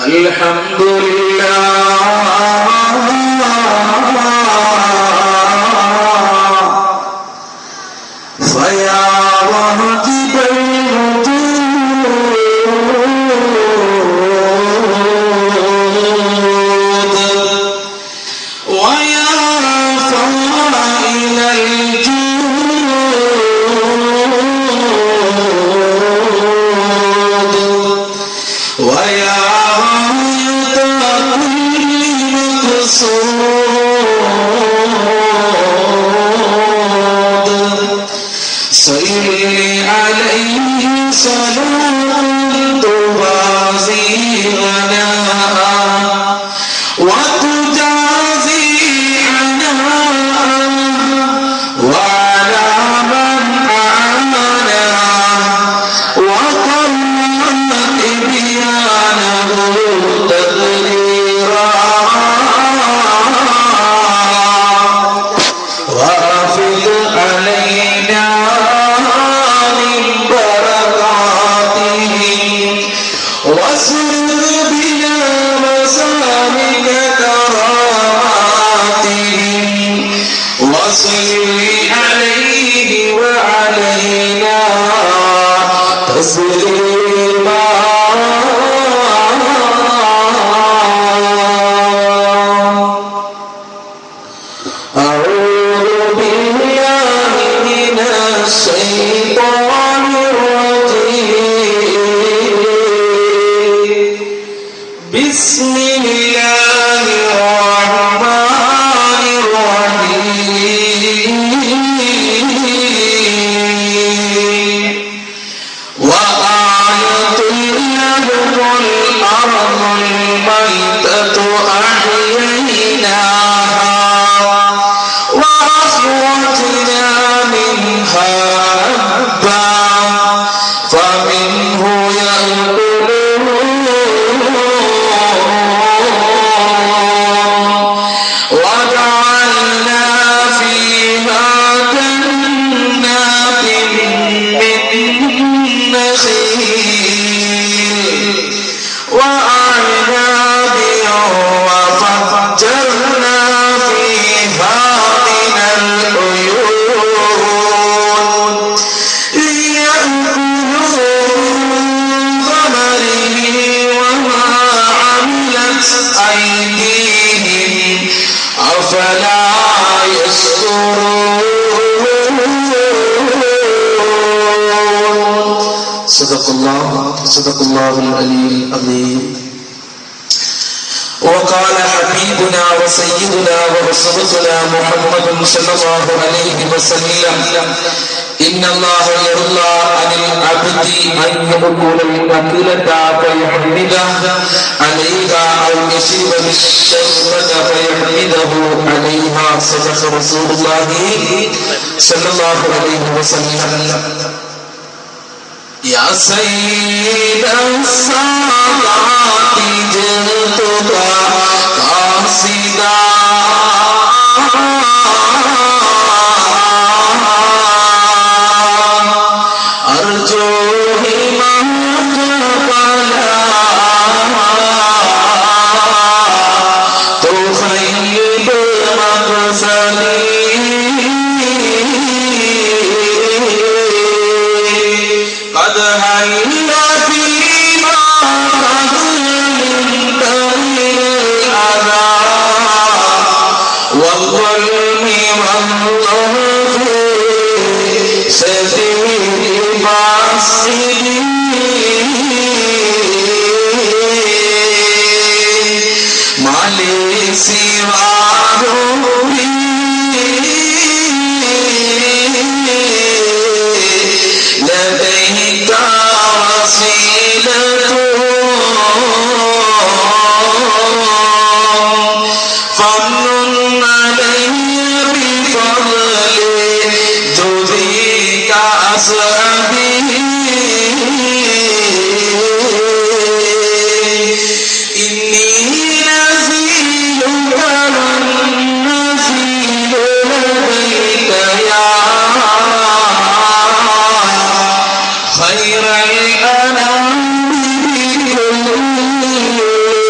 الحمد لله فيا واجب الوجود ويا فائل الجود ويا غاية كل مقصود صل عليه صلاة توازي غناء وتجازي عناء وعلى من عانا وقرت بيانه تقريرا وافض علينا من بركاته واسر بنا مسالك كراماته وصل عليه وعلينا تسليما أعوذ بالله من الشيطان الرجيم بسم الله الرحمن الرحيم وآية لهم الأرض الميتة أحييناها وأخرجنا منها حبا فمنه يأكلون وجعلنا فيها جنات من نخيل وأعناب وفجرنا فيها من العيون ليأكلوا من ثمره وما عملت أيديهم أفلا يشكرون صدق الله صدق الله العلي العظيم وقال حبيبنا وسيدنا ورسولنا محمد صلى الله عليه وسلم إن الله يرضى عن العبد أن يقول الأكلة فيحمده عليها أو يشرب بالشربة فيحمده عليها صدق رسول الله صلى الله عليه وسلم يا سيد السادات جئتك قاصدا أرجو همك فلا تخيب مقصدي قد هيل فيما من دين الأذى والظلم والضعف سبيل باسدي ما لي سواه لديك وسيلة فمن علي بفضل جودك أصحابه إني نزيلك والنزيل لديك يا خير الأنام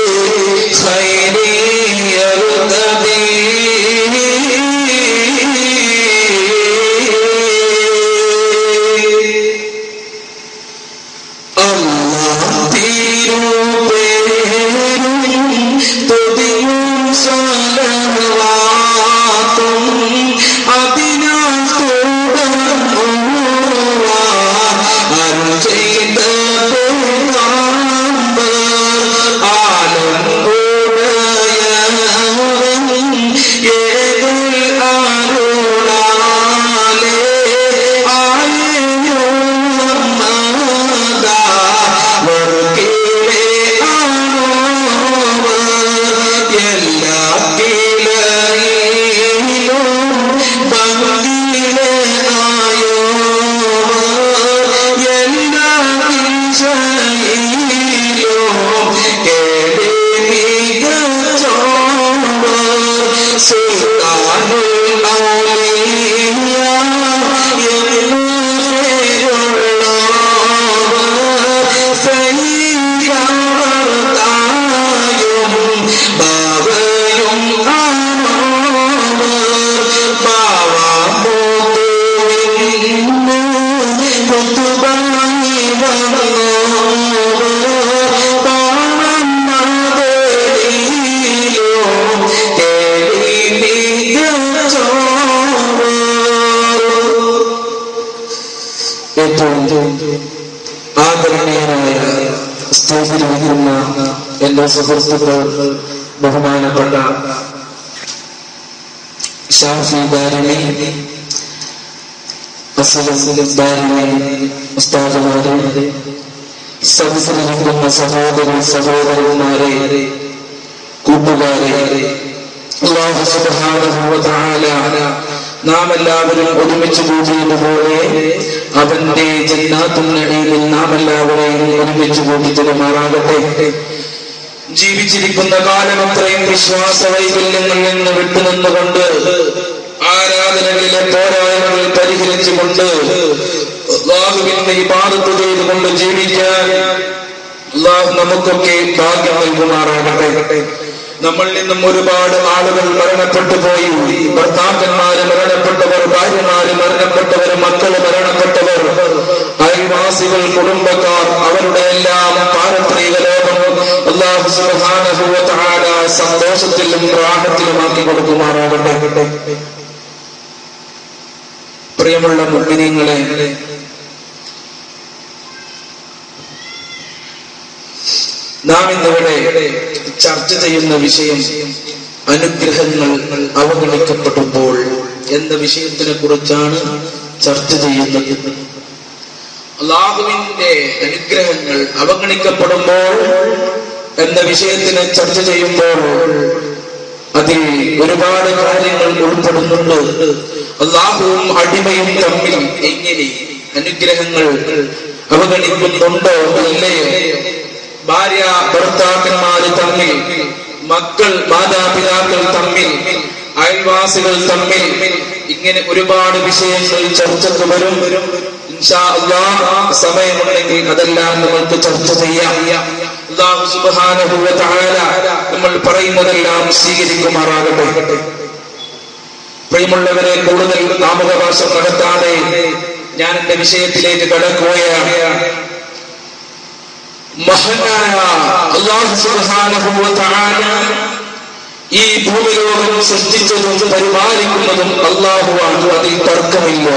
ആദരണീയനായ സ്റ്റേജിലിരിക്കുന്ന എന്റെ സുഹൃത്തുക്കൾ ബഹുമാനപ്പെട്ട ഷാഫി ദാരിമി അസലം ദാരിമി ഉസ്താദുമാരെ സദസ്സിലിരിക്കുന്ന സഹോദരി സഹോദരന്മാരെ കൂട്ടുകാരെ അല്ലാഹു സുബ്ഹാനഹു വ തആല നാം എല്ലാവരും ഒരുമിച്ച് കൂടിയതുപോലെ അവന്റെ ജന്നാത്തുൽ നഈമിൽ നാം എല്ലാവരെയും ഒരുമിച്ച് കൂടി തരുമാറാകട്ടെ ജീവിച്ചിരിക്കുന്ന കാലം അത്രയും വിശ്വാസ വൈകല്യങ്ങളിൽ നിന്ന് വിട്ടുനിന്നുകൊണ്ട് ആരാധനകളിലെ പോരായ്മകൾ പരിഹരിച്ചുകൊണ്ട് അള്ളാഹുവിന്റെ ഇബാദത്ത് ചെയ്തുകൊണ്ട് ജീവിക്കാൻ അള്ളാഹു നമുക്കൊക്കെ ഭാഗ്യം നൽകുമാറാകട്ടെ നമ്മളിൽ നിന്നും ഒരുപാട് ആളുകൾ മരണപ്പെട്ടു പോയി ഭർത്താക്കന്മാര് മരണപ്പെട്ടവർ ഭാര്യമാര് മരണപ്പെട്ടവർ മക്കള് മരണപ്പെട്ടവർ അയൽവാസികൾ കുടുംബക്കാർ അവരുടെ എല്ലാം പാരത്രിക ലോകം അള്ളാഹു സുബ്ഹാനഹു വ തആല സന്തോഷത്തിലും പ്രാഹത്തിലുമാക്കി കൊടുക്കുമാറാകട്ടെ പ്രിയമുള്ള മുഗ്മിനീങ്ങളെ നാം ഇന്നിവിടെ ചർച്ച ചെയ്യുന്ന വിഷയം അനുഗ്രഹങ്ങൾ അവഗണിക്കപ്പെടുമ്പോൾ എന്ന വിഷയത്തിനെ കുറിച്ചാണ് ചർച്ച ചെയ്യുന്നത് അള്ളാഹുവിന്റെ അനുഗ്രഹങ്ങൾ അവഗണിക്കപ്പെടുമ്പോൾ എന്ന വിഷയത്തിനെ ചർച്ച ചെയ്യുമ്പോൾ അതിൽ ഒരുപാട് കാര്യങ്ങൾ ഉൾപ്പെടുന്നുണ്ട് അള്ളാഹുവും അടിമയും തമ്മിൽ എങ്ങനെ അനുഗ്രഹങ്ങൾ അവഗണിക്കുന്നുണ്ടോ ഇല്ലയോ ഭാര്യ ഭർത്താക്കന്മാര് തമ്മിൽ മക്കൾ മാതാപിതാക്കൾ തമ്മിൽ അയൽവാസികൾ തമ്മിൽ ഇങ്ങനെ ഒരുപാട് വിഷയങ്ങൾ ചർച്ചക്ക് വരും ഇൻഷാ അല്ലാഹ് സമയമുണ്ടെങ്കിൽ അതെല്ലാം നമ്മൾക്ക് ചർച്ച ചെയ്യാം അല്ലാഹു സുബ്ഹാനഹു വ തആല നമ്മൾ പറയുന്നതെല്ലാം സ്വീകരിക്കുമാറാകട്ടെ പ്രിയമുള്ളവരെ കൂടുതൽ നാമകഭാഷം നടത്താതെ ഞാൻ എന്റെ വിഷയത്തിലേക്ക് കടക്കുകയാണ് മഹാനായ അല്ലാഹു സുബ്ഹാനഹു വ തആല ഈ ഭൂമിലോകം സൃഷ്ടിച്ചതും പരിപാലിക്കുന്നതും അള്ളാഹുവാണ് അതിൽ തർക്കമില്ല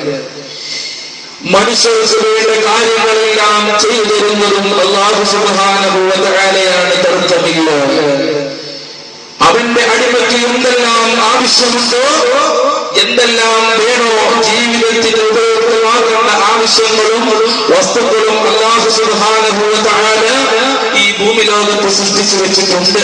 മനുഷ്യർക്ക് വേണ്ട കാര്യങ്ങളെല്ലാം ചെയ്തു തരുന്നതും അള്ളാഹു സുബ്ഹാനഹു വ തആലയാണ് തർക്കമില്ല അവന്റെ അടിമയ്ക്ക് എന്തെല്ലാം ആവശ്യമുണ്ടോ എന്തെല്ലാം വേണോ ജീവിതത്തിൽ ഉപയോഗമാകേണ്ട ആവശ്യങ്ങളും വസ്തുക്കളും അള്ളാഹു സുബ്ഹാനഹു വ തആല ഈ ഭൂമി ലോകത്ത് സൃഷ്ടിച്ചു വെച്ചിട്ടുണ്ട്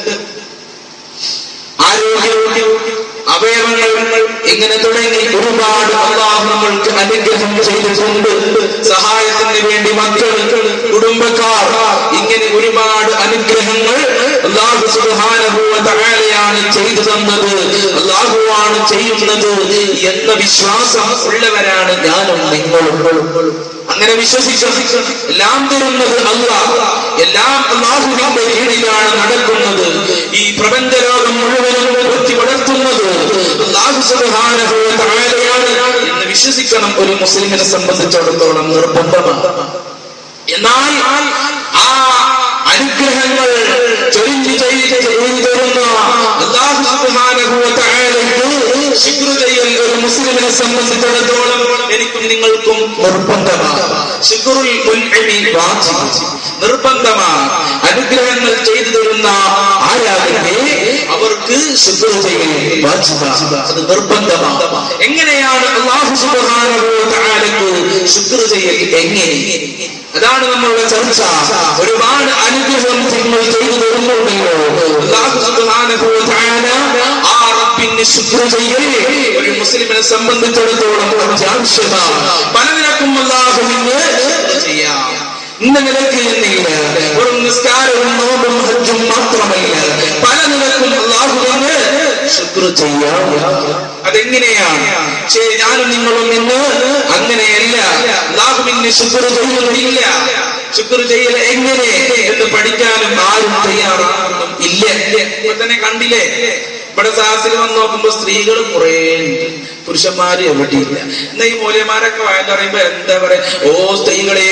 ആരോഗ്യം അവയവങ്ങൾ ഇങ്ങനെ തുടങ്ങി ഒരുപാട് അള്ളാഹു നമ്മൾക്ക് അനുഗ്രഹം ചെയ്തിട്ടുണ്ട് സഹായത്തിന് വേണ്ടി മക്കൾ കുടുംബക്കാർ ഇങ്ങനെ ഒരുപാട് അനുഗ്രഹങ്ങൾ അള്ളാഹു സുബ്ഹാനഹു വ തആലയാണ് ചെയ്തു തന്നത് അള്ളാഹുവാണ് ചെയ്യുന്നത് എന്ന വിശ്വാസം ഉള്ളവരാണ് ഞാനും നിങ്ങളും അങ്ങനെ വിശ്വസിക്കും എല്ലാം തരുന്നത് അള്ളാഹ് എല്ലാം അള്ളാഹുവിന്റെ കീഴിലാണ് നടക്കുന്നത് ഈ പ്രപഞ്ച ലോകം മുഴുവനും വൃത്തി വളർത്തുന്നത് അള്ളാഹു സുബ്ഹാനഹു വ തആലയാണ് എന്ന് വിശ്വസിക്കണം ഒരു മുസ്ലിമിനെ സംബന്ധിച്ചിടത്തോളം നിർബന്ധമാണ് എന്നാൽ ആ അനുഗ്രഹങ്ങൾ ചൊരിഞ്ഞു ചെയ്ത് ചെയ്തു തരുന്ന അള്ളാഹു സുബ്ഹാനഹു വ തആലയ്ക്ക് ശുക്ർ ചെയ്യൽ ഒരു മുസ്ലിമിനെ സംബന്ധിച്ചിടത്തോളം എനിക്കും നിങ്ങൾക്കും നിർബന്ധമാണ് ശുക്റുൽ മുൻഇമി വാജിബ് നിർബന്ധമാണ് അനുഗ്രഹങ്ങൾ ചെയ്തു തരുന്ന ആരാകട്ടെ അവർക്ക് ശുക്ർ ചെയ്യൽ വാജിബാണ് അത് നിർബന്ധമാണ് എങ്ങനെയാണ് അള്ളാഹു സുബ്ഹാനഹു വ തആലയ്ക്ക് ശുക്ർ ചെയ്യൽ എങ്ങനെ അതാണ് നമ്മളുടെ ചർച്ച ഒരുപാട് അനുഗ്രഹം നിങ്ങൾ ചെയ്തു തരുന്നുണ്ടല്ലോ അല്ലാഹു സുബ്ഹാനഹു വ തആല ആ റബ്ബിന് ശുക്ർ ചെയ്യൽ ഒരു മുസ്ലിമിനെ സംബന്ധിച്ചിടത്തോളം അത്യാവശ്യമാണ് പല നിലക്കും അല്ലാഹുവിന് ശുക്ർ ചെയ്യാം ഇന്ന നിലയ്ക്ക് എന്നില്ല ഒരു നിസ്കാരവും നോമ്പും ഹജ്ജും മാത്രമല്ല പല നിലക്കും അല്ലാഹുവിന് ശുക്ർ ചെയ്യാം അതെങ്ങനെയാണ് പക്ഷേ ഞാനും നിങ്ങളും ഇന്ന് അങ്ങനെയല്ല അള്ളാഹുവിന് ശുക്ർ ചെയ്യുന്നില്ല ശുക്ർ ചെയ്യൽ എങ്ങനെ എന്ന് പഠിക്കാനും ആരും തയ്യാറാകുന്നും ഇല്ല ഇപ്പൊ തന്നെ കണ്ടില്ലേ ഇവിടെ സാഹസിൽ വന്ന് നോക്കുമ്പോ സ്ത്രീകൾ കുറേ ഉണ്ട്. പുരുഷന്മാര് എവിടെയില്ല എന്നാ ഈ മൂല്യമാരൊക്കെ വയൽ പറയുമ്പോ എന്താ പറയാ ഓ സ്ത്രീകളെ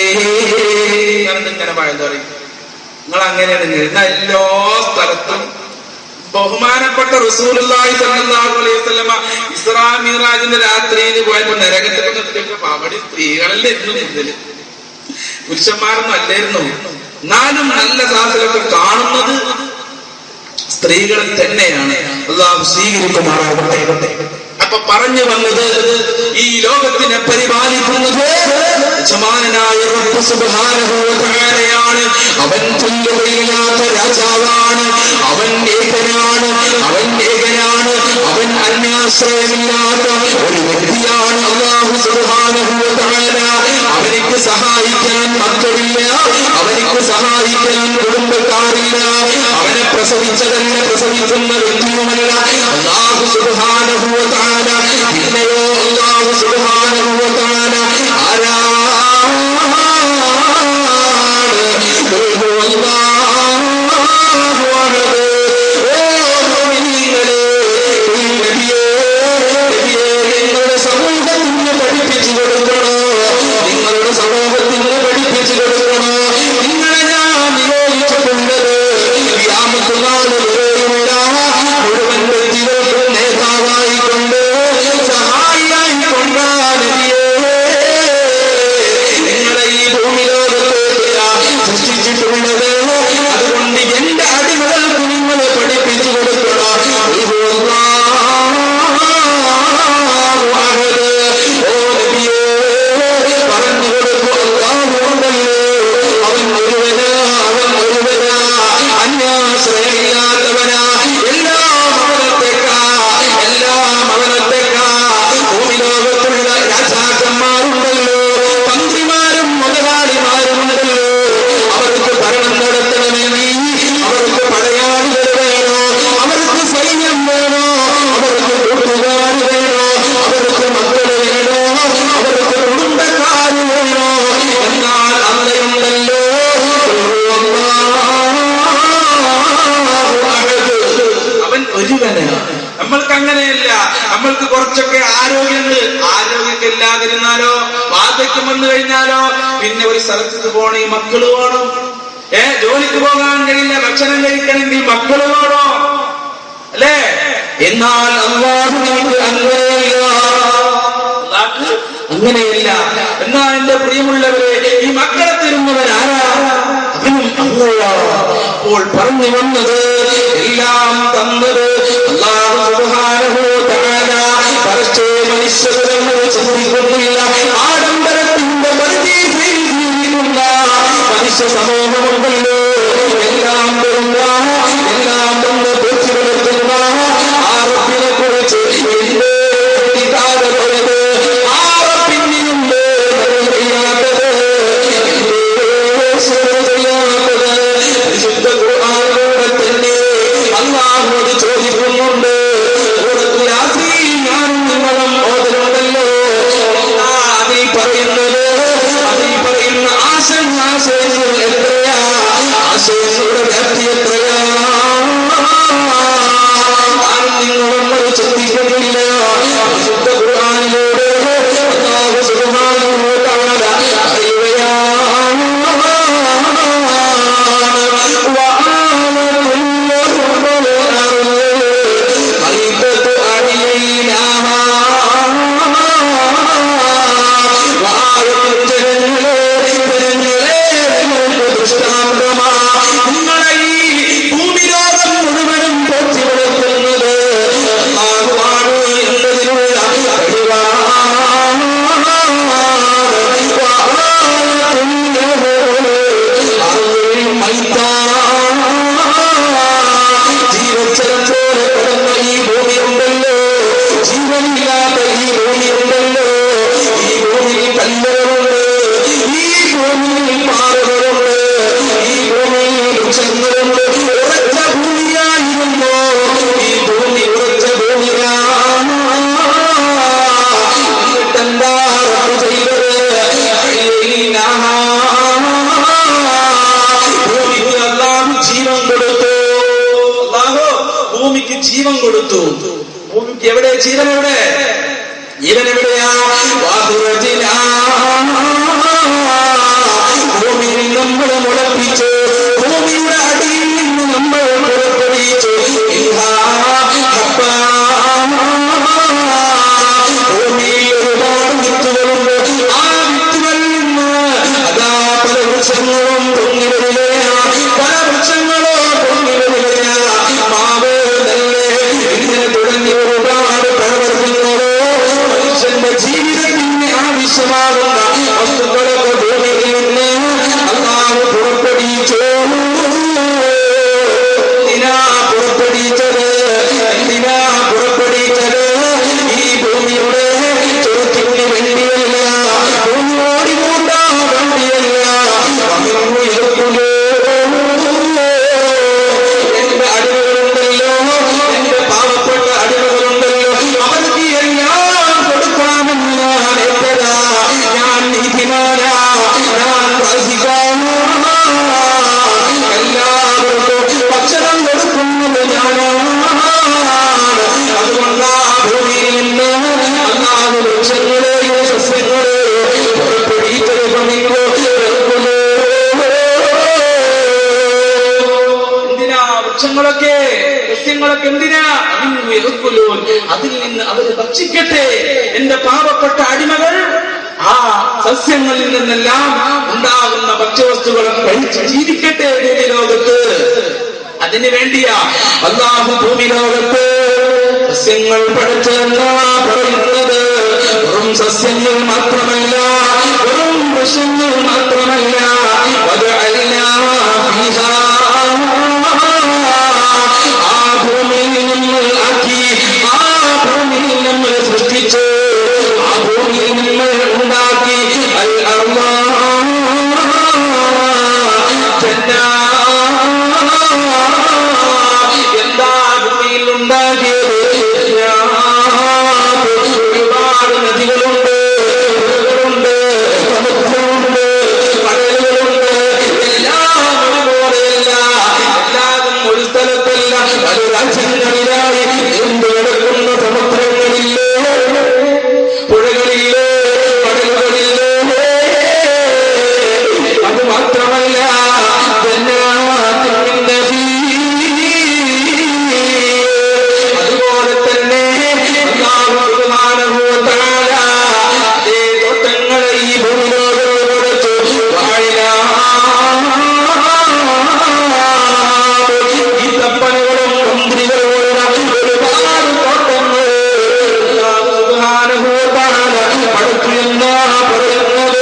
ഇങ്ങനെ വയൽ പറയും നിങ്ങൾ അങ്ങനെയാണ് ഇങ്ങനെ. എന്നാ എല്ലാ സ്ഥലത്തും ബഹുമാനപ്പെട്ട റസൂലുള്ളാഹി സ്വല്ലല്ലാഹു അലൈഹി വസല്ലമ ഇസ്രാ മിറാജിന്റെ രാത്രിയിൽ പോയപ്പോ നരകത്തിൽ നിർത്തിയപ്പോ അവിടെ സ്ത്രീകളല്ലേ ഇന്ന് മുതൽ പുരുഷന്മാരൊന്നും അല്ലായിരുന്നു എന്നാലും നല്ല ക്ലാസ്സിലൊക്കെ കാണുന്നത് സ്ത്രീകളെ തന്നെയാണ് അള്ളാഹു സ്വീകരിക്കുമാറാകട്ടെ അപ്പൊ പറഞ്ഞു വന്നത് ഈ ലോകത്തിനെ പരിപാലിക്കുന്നത് യജമാനനായ റബ്ബ് സുബ്ഹാനഹു വ തആലയാണ് അവൻ തുല്യതയില്ലാത്ത രാജാവാണ് അവൻ ഏകനാണ് അവൻ ഏകനാണ് അവൻ അന്യാശ്രയമില്ലാത്ത ഒരു വ്യക്തിയാണ് അള്ളാഹു സുബ്ഹാനഹു വ തആല അവനിക്ക് സഹായിക്കാൻ മക്കളില്ല അവനിക്ക് സഹായിക്കാൻ കുടുംബക്കാരില്ല അവനെ പ്രസവിച്ചതല്ല പ്രസവിക്കുന്ന വ്യക്തിയുമല്ല അള്ളാഹു സുബ്ഹാനഹു വ തആല പിന്നെയോ അള്ളാഹു സുബ്ഹാനഹു വ തആല ആരാണ് ഖുൽ ഹുവല്ലാഹു അഹദ് ഓ മുഅ്മിനീങ്ങളെ ഖുൽ നബിയേ നബിയേ നിങ്ങളുടെ സമൂഹത്തിന് പഠിപ്പിച്ചു കൊടുക്കണോ നിങ്ങളുടെ സമൂഹത്തിന് പഠിപ്പിച്ചു കൊടുക്കണോ നിങ്ങളെ ഞാൻ നിയോഗിച്ചിട്ടുള്ളത് യാമത്തുനാള് വരെയുള്ള മുഴുവൻ വ്യക്തികൾക്കും നേതാവായിക്കൊണ്ട് സഹായിയായിക്കൊണ്ടാണ് നിങ്ങളെ ഈ ഭൂമി ലോകത്തേക്ക് സൃഷ്ടിച്ചിട്ടുള്ളത് അതുകൊണ്ട് എന്റെ അടിമകൾക്ക് നിങ്ങൾ പഠിപ്പിച്ചു കൊടുക്കണം ഓ നബിയേ പറഞ്ഞു കൊടുക്കൂ അല്ലാഹു ഉണ്ടല്ലോ അവൻ ഒരുവനാ അവൻ ഒരുവനാ അന്യാശ്രയമില്ലാത്തവനാ എല്ലാം അവനത്തേക്കാ എല്ലാം അവനത്തേക്കാ ഭൂമി ലോകത്തുള്ള രാജാക്കന്മാരുണ്ടല്ലോ മന്ത്രിമാരും മുതലാളിമാരുണ്ടല്ലോ അവർക്ക് ഭരണം നടത്തണമെങ്കിൽ അവർക്ക് പടയാളികൾ വേണോ അവർക്ക് സൈന്യം വേണോ അവർക്ക് കൂട്ടുകാർ വേണോ അവർക്ക് മക്കൾ വേണോ അവർക്ക് കുടുംബക്കാർ വേണോ എന്നാൽ അന്നയുണ്ടല്ലോ അവൻ ഒരുവനാണ് നമ്മൾക്ക് അങ്ങനെയല്ല നമ്മൾക്ക് കുറച്ചൊക്കെ ആരോഗ്യമുണ്ട് ആരോഗ്യമൊക്കെ ഇല്ലാതിരുന്നാലോ വാർദ്ധക്യം വന്നു കഴിഞ്ഞാലോ പിന്നെ ഒരു സ്ഥലത്തേക്ക് പോകണേ മക്കള് വേണം ഏ ജോലിക്ക് പോകാൻ കഴിയില്ല ഭക്ഷണം കഴിക്കണമെങ്കിൽ മക്കള് വേണോ അല്ലേ എന്നാൽ അള്ളാഹു നമുക്ക് അങ്ങനെയല്ല അള്ളാഹ് അങ്ങനെയല്ല എന്നാൽ എന്റെ പ്രിയമുള്ളവരെ ഈ മക്കളെ തരുന്നവൻ ആരാ അവനും അള്ളയാണ് അപ്പോൾ പറഞ്ഞു വന്നത് എല്ലാം തന്നത് അള്ളാഹു സുബ്ഹാനഹു തആല പരസ്യ മനുഷ്യകുലങ്ങൾ ചിന്തിക്കുന്നില്ല ആഡംബരത്തിന്റെ പരിധിയിൽ ജീവിക്കുന്ന മനുഷ്യ സമൂഹമുണ്ടല്ലോ എല്ലാം തരുന്ന എല്ലാം തന്ന് പൂർത്തി വളർത്തുന്ന ആ റബ്ബിനെ കുറിച്ച് എന്റെ പിതാവ് പോയത് ആ റബ്ബിനുണ്ട് ചെയ്യാത്തത് എന്റെ ശുക്ർ ചെയ്യാത്തത് പരിശുദ്ധ ഖുർആനിലൂടെ തന്നെ അള്ളാഹുവോട് ചോദിക്കുന്നുണ്ട് സൂറത്തുൽ യാസീൻ ഞാനും നിങ്ങളും ഓതുന്നുണ്ടല്ലോ എന്താ അതിൽ പറയുന്നത് അതിൽ പറയുന്ന ആശയം ആശയങ്ങൾ എത്രയാ ആശയങ്ങളുടെ വ്യാപ്തി എത്രയാ ഞാനും നിങ്ങളും അത് ചിന്തിക്കുന്നില്ല പരിശുദ്ധ ഖുർആനിലൂടെ അല്ലാഹു സുബ്ഹാനഹു വ തആല പറയുകയാണ് وآمنوا لهم الأرض خليفة عليناها وآية ജനങ്ങളെ ജനങ്ങളെ നിങ്ങൾക്ക് ദൃഷ്ടാന്തമാ നിങ്ങളെ ഈ ഭൂമിലോകം മുഴുവനും പോറ്റി വളർത്തുന്നത് അല്ലാഹുവാണ് എന്നതിനുള്ള ജീവച്ചരം പോലെ കിടന്ന ഈ ഭൂമിയുണ്ടല്ലോ ജീവനില്ലാത്ത ഈ ഭൂമിയുണ്ടല്ലോ ഈ ഭൂമിയിൽ കല്ലുകളുണ്ട് ഈ ഭൂമിയിൽ പാറകളുണ്ട് ഈ ഭൂമിയിൽ വൃക്ഷങ്ങളുണ്ട് ഉറച്ച ഭൂമിയായിരുന്നു ഈ ഭൂമി ഉറച്ച ഭൂമിയാണ് എന്നിട്ടെന്താ റബ്ബ് ചെയ്തത് ഭൂമിക്ക് അല്ലാഹു ജീവൻ കൊടുത്തു അല്ലാഹു ഭൂമിക്ക് ജീവൻ കൊടുത്തു ഭൂമിക്ക് എവിടെ ജീവൻ എവിടെ ജീവൻ എവിടെയാ വാതുറജിലാ. ഭൂമിയിൽ നമ്മൾ മുളപ്പിച്ചു ഭൂമിയുടെ അടിയിൽ നിന്ന് നമ്മൾ പുറപ്പെടുവിച്ചു ഇഹാ ഹബ്ബാ. ഭൂമിയിൽ ഒരുപാട് വിത്തുകളുണ്ട് ആ വിത്തുകളിൽ നിന്ന് അതാ ഭക്ഷ്യങ്ങളൊക്കെ സസ്യങ്ങളൊക്കെ എന്തിനാ അമിന്നു യഅ്കുലൂൻ. അതിൽ നിന്ന് അവർ ഭക്ഷിക്കട്ടെ എന്റെ പാവപ്പെട്ട അടിമകൾ ആ സസ്യങ്ങളിൽ നിന്നെല്ലാം ഉണ്ടാകുന്ന ഭക്ഷ്യവസ്തുക്കൾ കഴിച്ച് ജീവിക്കട്ടെ ഭൂമി ലോകത്ത് അതിനു വേണ്ടിയാ അള്ളാഹു ഭൂമി ലോകത്ത് സസ്യങ്ങൾ പഠിച്ചെന്നാ പറയുന്നത് വെറും സസ്യങ്ങൾ മാത്രമല്ല വെറും വൃക്ഷങ്ങൾ മാത്രമല്ല വജഅൽനാ ഫീഹാ ആ ഭൂമിയിൽ നമ്മൾ ആക്കി ആ ഭൂമിയിൽ നമ്മൾ സൃഷ്ടിച്ച് ആ ഭൂമിയിൽ നമ്മൾ ഉണ്ടാക്കി അൽ അർവാ എന്താ ഭൂമിയിൽ ഉണ്ടാക്കിയത് ഒരുപാട് നദികളുണ്ട് പുഴകളുണ്ട് സമുദ്രമുണ്ട് കടലുകളുണ്ട് എല്ലാം ഒരുപോലെയല്ല എല്ലാതും ഒരു സ്ഥലത്തല്ല പല രാജ്യങ്ങളിലായി നീണ്ടു കിടക്കുന്ന സമുദ്രങ്ങളില്ലേ പുഴകളില്ലേ കടലുകളില്ലേ അത് മാത്രമല്ല ജന്നാത്തിൻ അതുപോലെ തന്നെ അല്ലാഹു സുബ്ഹാനഹു വ തആല അതേ തോട്ടങ്ങളെ ഈ ഭൂമിലോകം കൊടുത്തു ഈ തപ്പനകളും മന്ത്രികളുള്ള ഒരുപാട് തോട്ടങ്ങൾ അല്ലാഹു സുബ്ഹാനഹു വ തആല പടുത്തു എന്നാ പറയുന്നത്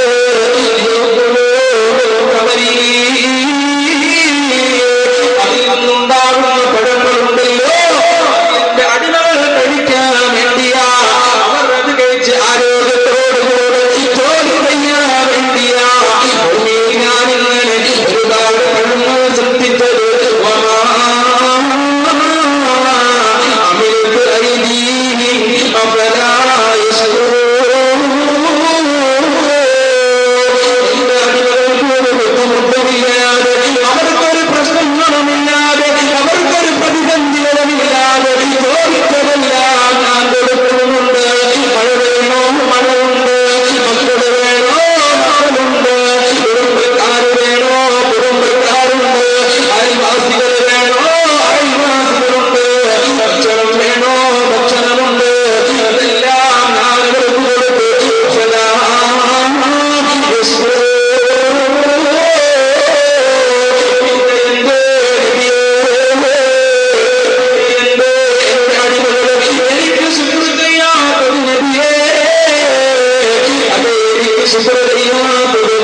അതിൽ നിന്നുണ്ടാകുന്ന പഴങ്ങളുണ്ടല്ലോ അതിന്റെ അടിമകൾ കഴിക്കാൻ വേണ്ടിയാ അവർ അത് കഴിച്ച് ആരോഗ്യത്തോടുകൂടെ ജോലി ചെയ്യാൻ വേണ്ടിയാ ഭൂമിയിൽ ഞാനിങ്ങനെ ഒരുപാട് പഴങ്ങൾ സൃഷ്ടിച്ചത് അമിത് ഐദീനി അഫലായ എന്റെ അടിമകൾക്ക് ഒരു ബുദ്ധിമുട്ടുമില്ലാതെ അവർക്കൊരു പ്രശ്നങ്ങളുമില്ലാതെ അവർക്കൊരു പ്രതിബന്ധികളുമില്ലാതെ ചോദിച്ചതെല്ലാം ഞാൻ കൊടുക്കുന്നുണ്ട് മഴ വേണോ മഴയുണ്ട് മക്കള് വേണോ മക്കളുണ്ട് കുടുംബക്കാര് വേണോ കുടുംബക്കാരുണ്ട് അയൽവാസികൾ വേണോ അയൽവാസികളുണ്ട് ഭക്ഷണം വേണോ ഭക്ഷണമുണ്ട് അതെല്ലാം ഞാൻ അവർക്ക് കൊടുത്തു എനിക്ക് ശുക്ർ ചെയ്യാത്തൊരു നബിയേ അതെ എനിക്ക് ശുക്ർ ചെയ്യാത്തൊരു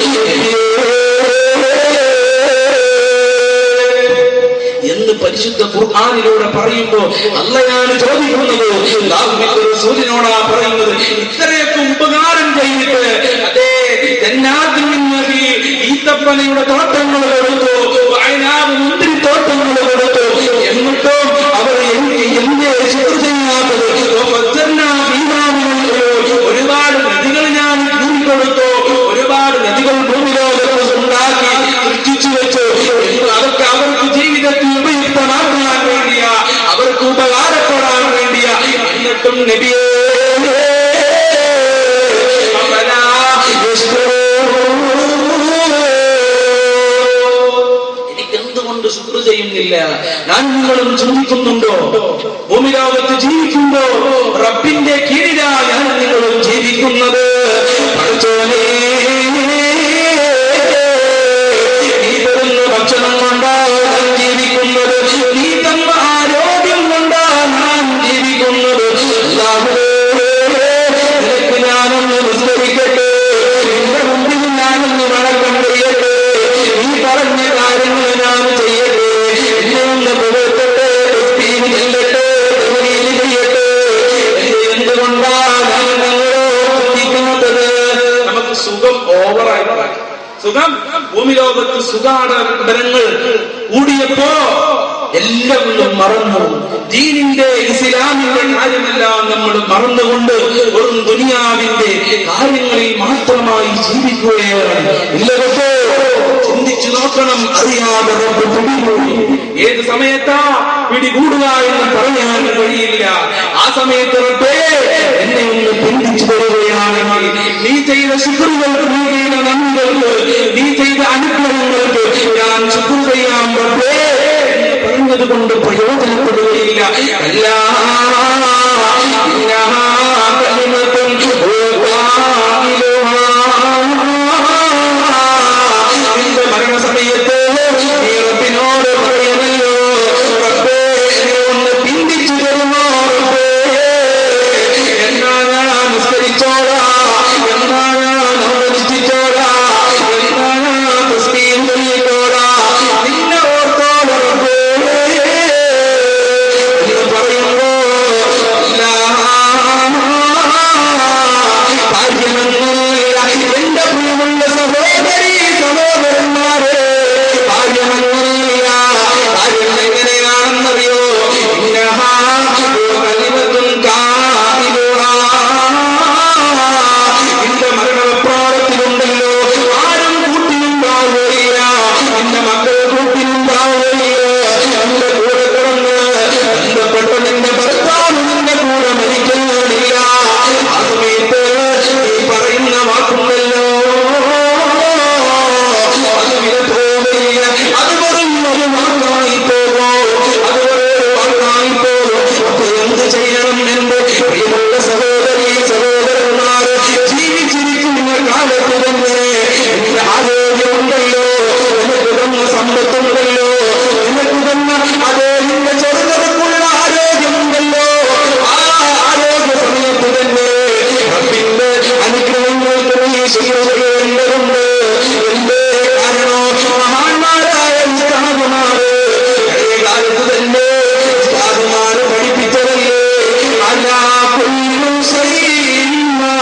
എന്ന് പരിശുദ്ധ ഖുർആാനിലൂടെ പറയുമ്പോ അല്ല ഞാൻ ചോദിക്കുന്നത് അല്ലാഹുവിന്റെ റസൂലിനോടാ പറയുന്നത് ഇത്രയൊക്കെ ഉപകാരം ചെയ്തിട്ട് അതേ ജന്നാത്തിൽ നിന്ന് ഈത്തപ്പനയുടെ തോട്ടങ്ങൾ കൊടുത്തു വയനാട് മുന്തിരി തോട്ടങ്ങൾ കൊടുത്തു എന്നിട്ടും അവർ എനിക്ക് എന്തേ ശുക്ർ ചെയ്യാത്തത് വജ്ജർനാ ഫീഹാ ഒരുപാട് നദികൾ ഞാൻ കൊടുത്തു ഒരുപാട് നദികൾ ഭൂമിലോകത്ത് ഉണ്ടാക്കി സൃഷ്ടിച്ചു വെച്ചു എന്ന് അതൊക്കെ അവർക്ക് ജീവിതത്തിൽ ഉപയുക്തമാക്കാൻ വേണ്ടിയാ അവർക്ക് ഉപകാരപ്പെടാൻ വേണ്ടിയാ എന്നിട്ടും നബിയേ അഫലാ യശ്കുറൂൻ. എനിക്ക് എന്തുകൊണ്ട് ശുക്ർ ചെയ്യുന്നില്ല ഞാൻ നിങ്ങളും ചിന്തിക്കുന്നുണ്ടോ ഭൂമിലോകത്ത് ജീവിക്കുമ്പോ റബ്ബിന്റെ കീഴിലാ ഞാൻ നിങ്ങളും ജീവിക്കുന്നത് പഠിച്ചോനേ നീ തരുന്ന ഭക്ഷണം കൊണ്ടാ ഞാൻ ജീവിക്കുന്നത് നീ തന്ന ആരോഗ്യം കൊണ്ടാ ഞാൻ ജീവിക്കുന്നത് അല്ലാഹുവേ, നിനക്ക് ഞാനൊന്ന് നിസ്കരിക്കട്ടെ നിന്റെ മുമ്പിൽ ഞാനൊന്ന് വണക്കം ചെയ്യട്ടെ നീ പറഞ്ഞ കാര്യങ്ങൾ ഞാൻ ചെയ്യട്ടെ എന്നെ ഒന്ന് പുകഴ്ത്തട്ടെ തസ്ബീഹ് ചെല്ലട്ടെ തഹ്ലീൽ ചെയ്യട്ടെ എന്നെ എന്തുകൊണ്ടാ ഞാൻ നിങ്ങളോട് ചിന്തിക്കുന്നത് നമുക്ക് സുഖം ഓവറായി പോയി. സുഖം ഭൂമി ലോകത്ത് സുഖാടനങ്ങൾ കൂടിയപ്പോ എല്ലാവരും മറന്നു ദീനിന്റെ ഇസ്ലാമിന്റെ കാര്യമെല്ലാം നമ്മൾ മറന്നുകൊണ്ട് വെറും ദുനിയാവിന്റെ കാര്യങ്ങളിൽ മാത്രമായി ജീവിക്കുകയാണ് ഇല്ല കേട്ടോ ചിന്തിച്ചു നോക്കണം അറിയാതെ റബ്ബ് പിടികൂടി ഏത് സമയത്താ പിടികൂടുക എന്ന് പറയാൻ കഴിയില്ല ആ സമയത്ത് റബ്ബേ എന്നെ ഒന്ന് പിന്തിച്ചു തരുകയാണെങ്കിൽ നീ ചെയ്ത ശുക്രുകൾക്ക് നീ ചെയ്ത നന്ദികൾക്ക് നീ ചെയ്ത അനുഗ്രഹങ്ങൾക്ക് ഞാൻ ശുക്ർ ചെയ്യാൻ റബ്ബേ എന്ന് പറഞ്ഞത് കൊണ്ട് കൊണ്ട് പ്രയോജനപ്പെടുകയില്ല അല്ല ഇന്നഹാ കലിമത്തുൻ ഖായിലുഹാ. നിന്റെ മരണസമയത്ത് നീ റബ്ബിനോട് പറയണല്ലോ റബ്ബേ എന്നെ ഒന്ന് പിന്തിച്ചു തരുമോ റബ്ബേ എന്നാ ഞാൻ നിസ്കരിച്ചോളാം എന്നാ ഞാൻ അനുഷ്ഠിച്ചോളാം എന്നാ ഞാൻ തസ്ബീഹ് ചൊല്ലിക്കോളാം നിന്നെ ഓർത്തോളം റബ്ബേ എന്ന് പറയുമ്പോ അല്ലാ ഭാഗ്യമെന്നില്ല എന്റെ പ്രിയമുള്ള സഹോദരി സഹോദരന്മാരെ ഭാഗ്യമെന്നില്ല കാര്യം എങ്ങനെയാണെന്നറിയോ ഇന്നഹാ കലിമത്തുൻ കായിലുഹാ. നിന്റെ മരണപ്രായത്തിലുണ്ടല്ലോ ആരും കൂട്ടിനുണ്ടാവുകയില്ല നിന്റെ മക്കൾ കൂട്ടിനുണ്ടാവുകയില്ല നിന്റെ കൂടെ കിടന്ന് ബന്ധപ്പെട്ട നിന്റെ ഭർത്താവ് നിന്റെ കൂടെ മരിക്കുന്നില്ല ആ സമയത്ത് നീ പറയുന്ന വാക്കുണ്ടല്ലോ അത് വിലപ്പോവുകയില്ല അത് വെറും ഒരു വാക്കായി പോകും അത് വെറും വാക്കായി പോകും അപ്പൊ എന്ത് ചെയ്യണം എന്റെ പ്രിയമുള്ള സഹോദരി സഹോദരന്മാര് ജീവിച്ചിരിക്കുന്ന കാലത്ത് തന്നെ എന്റെ ആരോഗ്യമുണ്ടല്ലോ നിനക്ക് തന്ന സമ്പത്തുണ്ടല്ലോ നിനക്ക് തന്ന അതേ നിന്റെ ചെറുതരക്കുള്ള ആരോഗ്യമുണ്ടല്ലോ ആ ആരോഗ്യ സമയത്ത് തന്നെ റബ്ബിന്റെ അനുഗ്രഹങ്ങൾക്ക് നീ സ്വീകരിക്കേണ്ടതുണ്ട് എന്തേ കാരണോ മഹാന്മാരായ ഉസ്താദുമാര് പഴയ കാലത്ത് തന്നെ ഉസ്താദുമാര് പഠിപ്പിച്ചതല്ലേ അല്ലാ കുല്ലും സൈന്മാ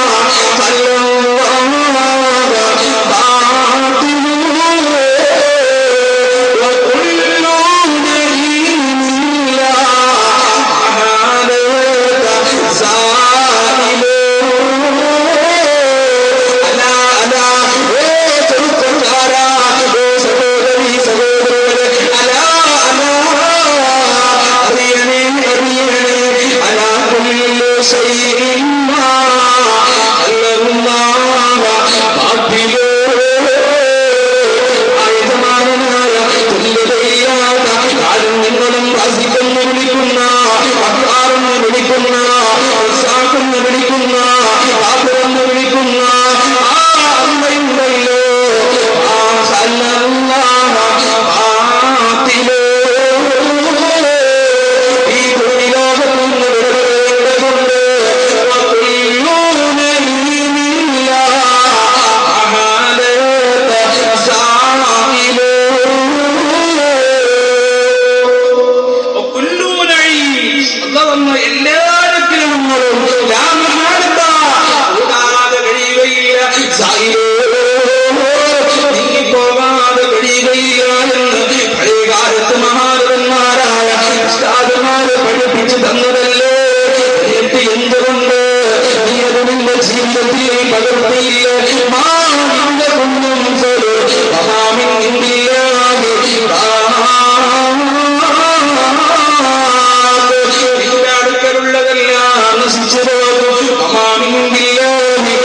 നിങ്ങളും വാസിക്കെന്ന് വിളിക്കുന്ന അക്കാറെന്ന് വിളിക്കുന്ന ഉത്സാഹെന്ന് വിളിക്കുന്ന ആപുറെന്ന് വിളിക്കുന്ന ആ അമ്മയുണ്ടല്ലോ ആ സല്ലല്ലാഹ ആത്തിലോ ഈ ഭൂമിലോകത്ത് നിന്ന് വിടവേണ്ടതുണ്ട് വകുല്ലൂനയില്ല അഹാലത സായിലോ അള്ളാഹ് എല്ലായിടത്തിലും നമ്മളും രാമഹാനത്ത കൂടാതെ കഴിയുകയില്ല സായിലോ നീങ്ങിപ്പോകാതെ കഴിയുകയില്ല എന്ന് പഴയകാലത്ത് മഹാരഥന്മാരായ ഉസ്താദുമാര് പഠിപ്പിച്ചു തന്നതല്ലേ എന്നിട്ട് എന്തുകൊണ്ട് നീ അത് നിന്റെ ജീവിതത്തിൽ പകർത്തിയില്ല മാമിന്റെ കുഞ്ഞും സ്വരു മഹാമിൻ ഇന്ത്യയാകെ നിന്റെ അടുക്കലുള്ളതെല്ലാം നശിച്ചു പോകും മഹാമിൻ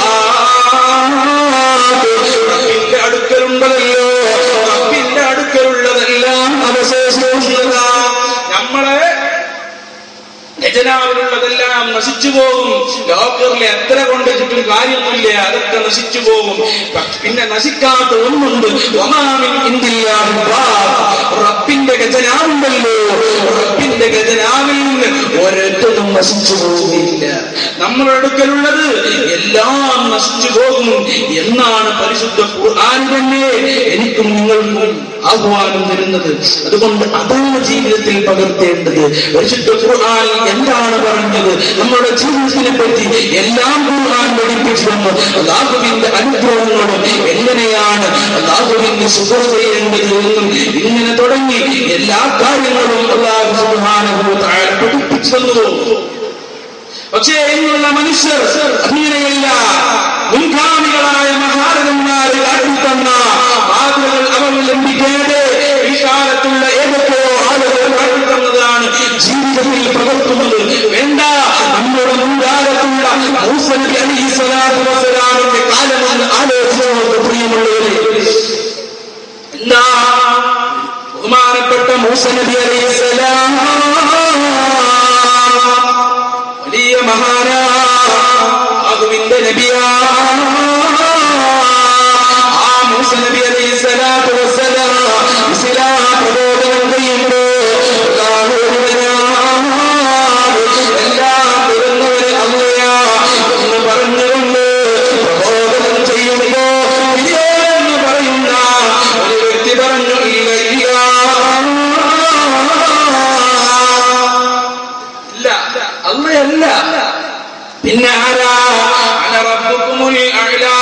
റബ്ബിന്റെ അടുക്കലുണ്ടല്ലോ റബ്ബിന്റെ അടുക്കലുള്ളതെല്ലാം അവശേഷിക്കുന്നതാ നമ്മളെ ഖജനാവിലുള്ളതെല്ലാം നശിച്ചു പോകും ലോക്കറിൽ എത്ര കൊണ്ടിട്ടും കാര്യമില്ല അതൊക്കെ നശിച്ചു പോകും പക്ഷ- പിന്നെ നശിക്കാത്ത ഒന്നുണ്ട് ഒമാമിൻ ഇന്ദില്ലാഹി ബാബ്. റബ്ബിന്റെ ഖജനാവുണ്ടല്ലോ റബ്ബിന്റെ ഖജനാവിൽ നിന്ന് ഒരൊറ്റതും നശിച്ചു പോകുന്നില്ല നമ്മുടെ അടുക്കലുള്ളത് എല്ലാം നശിച്ചു പോകും എന്നാണ് പരിശുദ്ധ ഖുർആൻ തന്നെ എനിക്കും നിങ്ങൾക്കും ആഹ്വാനം തരുന്നത് അതുകൊണ്ട് അതാണ് ജീവിതത്തിൽ പകർത്തേണ്ടത് പരിശുദ്ധ ഖുർആൻ എന്താണ് പറഞ്ഞത് നമ്മുടെ ജീവിതത്തിനെ പറ്റി എല്ലാം ഖുർആൻ പഠിപ്പിച്ചു തന്നു അള്ളാഹുവിന്റെ അനുഗ്രഹങ്ങളും എങ്ങനെയാണ് അള്ളാഹുവിന്റെ സുഖം ചെയ്യേണ്ടത് എന്നും ഇങ്ങനെ തുടങ്ങി എല്ലാ കാര്യങ്ങളും അള്ളാഹു സുബ്ഹാനഹു വ തആല പഠിപ്പിച്ചു തന്നു പക്ഷേ ഇന്നുള്ള മനുഷ്യർ അങ്ങനെയല്ല മുൻഗാമികളായ മഹാരഥന്മാരെ കാട്ടിത്തന്ന മാതൃകൾ അവലംബിക്കാതെ ഈ കാലത്തുള്ള ഏതൊക്കെയോ ആളുകൾ കാട്ടിത്തന്നതാണ് ജീവിതത്തിൽ പകർത്തുന്നത് വേണ്ട നമ്മുടെ മുൻകാലത്തുള്ള മൂസ നബി അലൈഹി സ്വലാത്തു വസ്സലാമിന്റെ കാലമെന്ന് ആലോചിച്ചു പ്രിയമുള്ളവരെ എന്താ ബഹുമാനപ്പെട്ട മൂസ നബി അലൈഹിസ്സലാം വലിയ മഹാനാ ആകുവിന്റെ നബിയാ ആ മൂസ നബി അലൈഹി സ്വലാത്തു വസ്സലാം ഇസ്ലാം പ്രബോധനം ചെയ്യുമ്പോ അല്ലാഹു ഒരുവനാണ്. എല്ലാം തുറന്നവന് അല്ലയാ എന്ന് പറഞ്ഞുകൊണ്ട് പ്രബോധനം ചെയ്യുമ്പോ എന്ന് പറയുന്ന ഒരു വ്യക്തി പറഞ്ഞു ഇല്ല ഇല്ല ഇല്ല അല്ലയല്ല പിന്നെ ആരാ അന റബ്ബുക്കുമുൽ അഅ്ലാ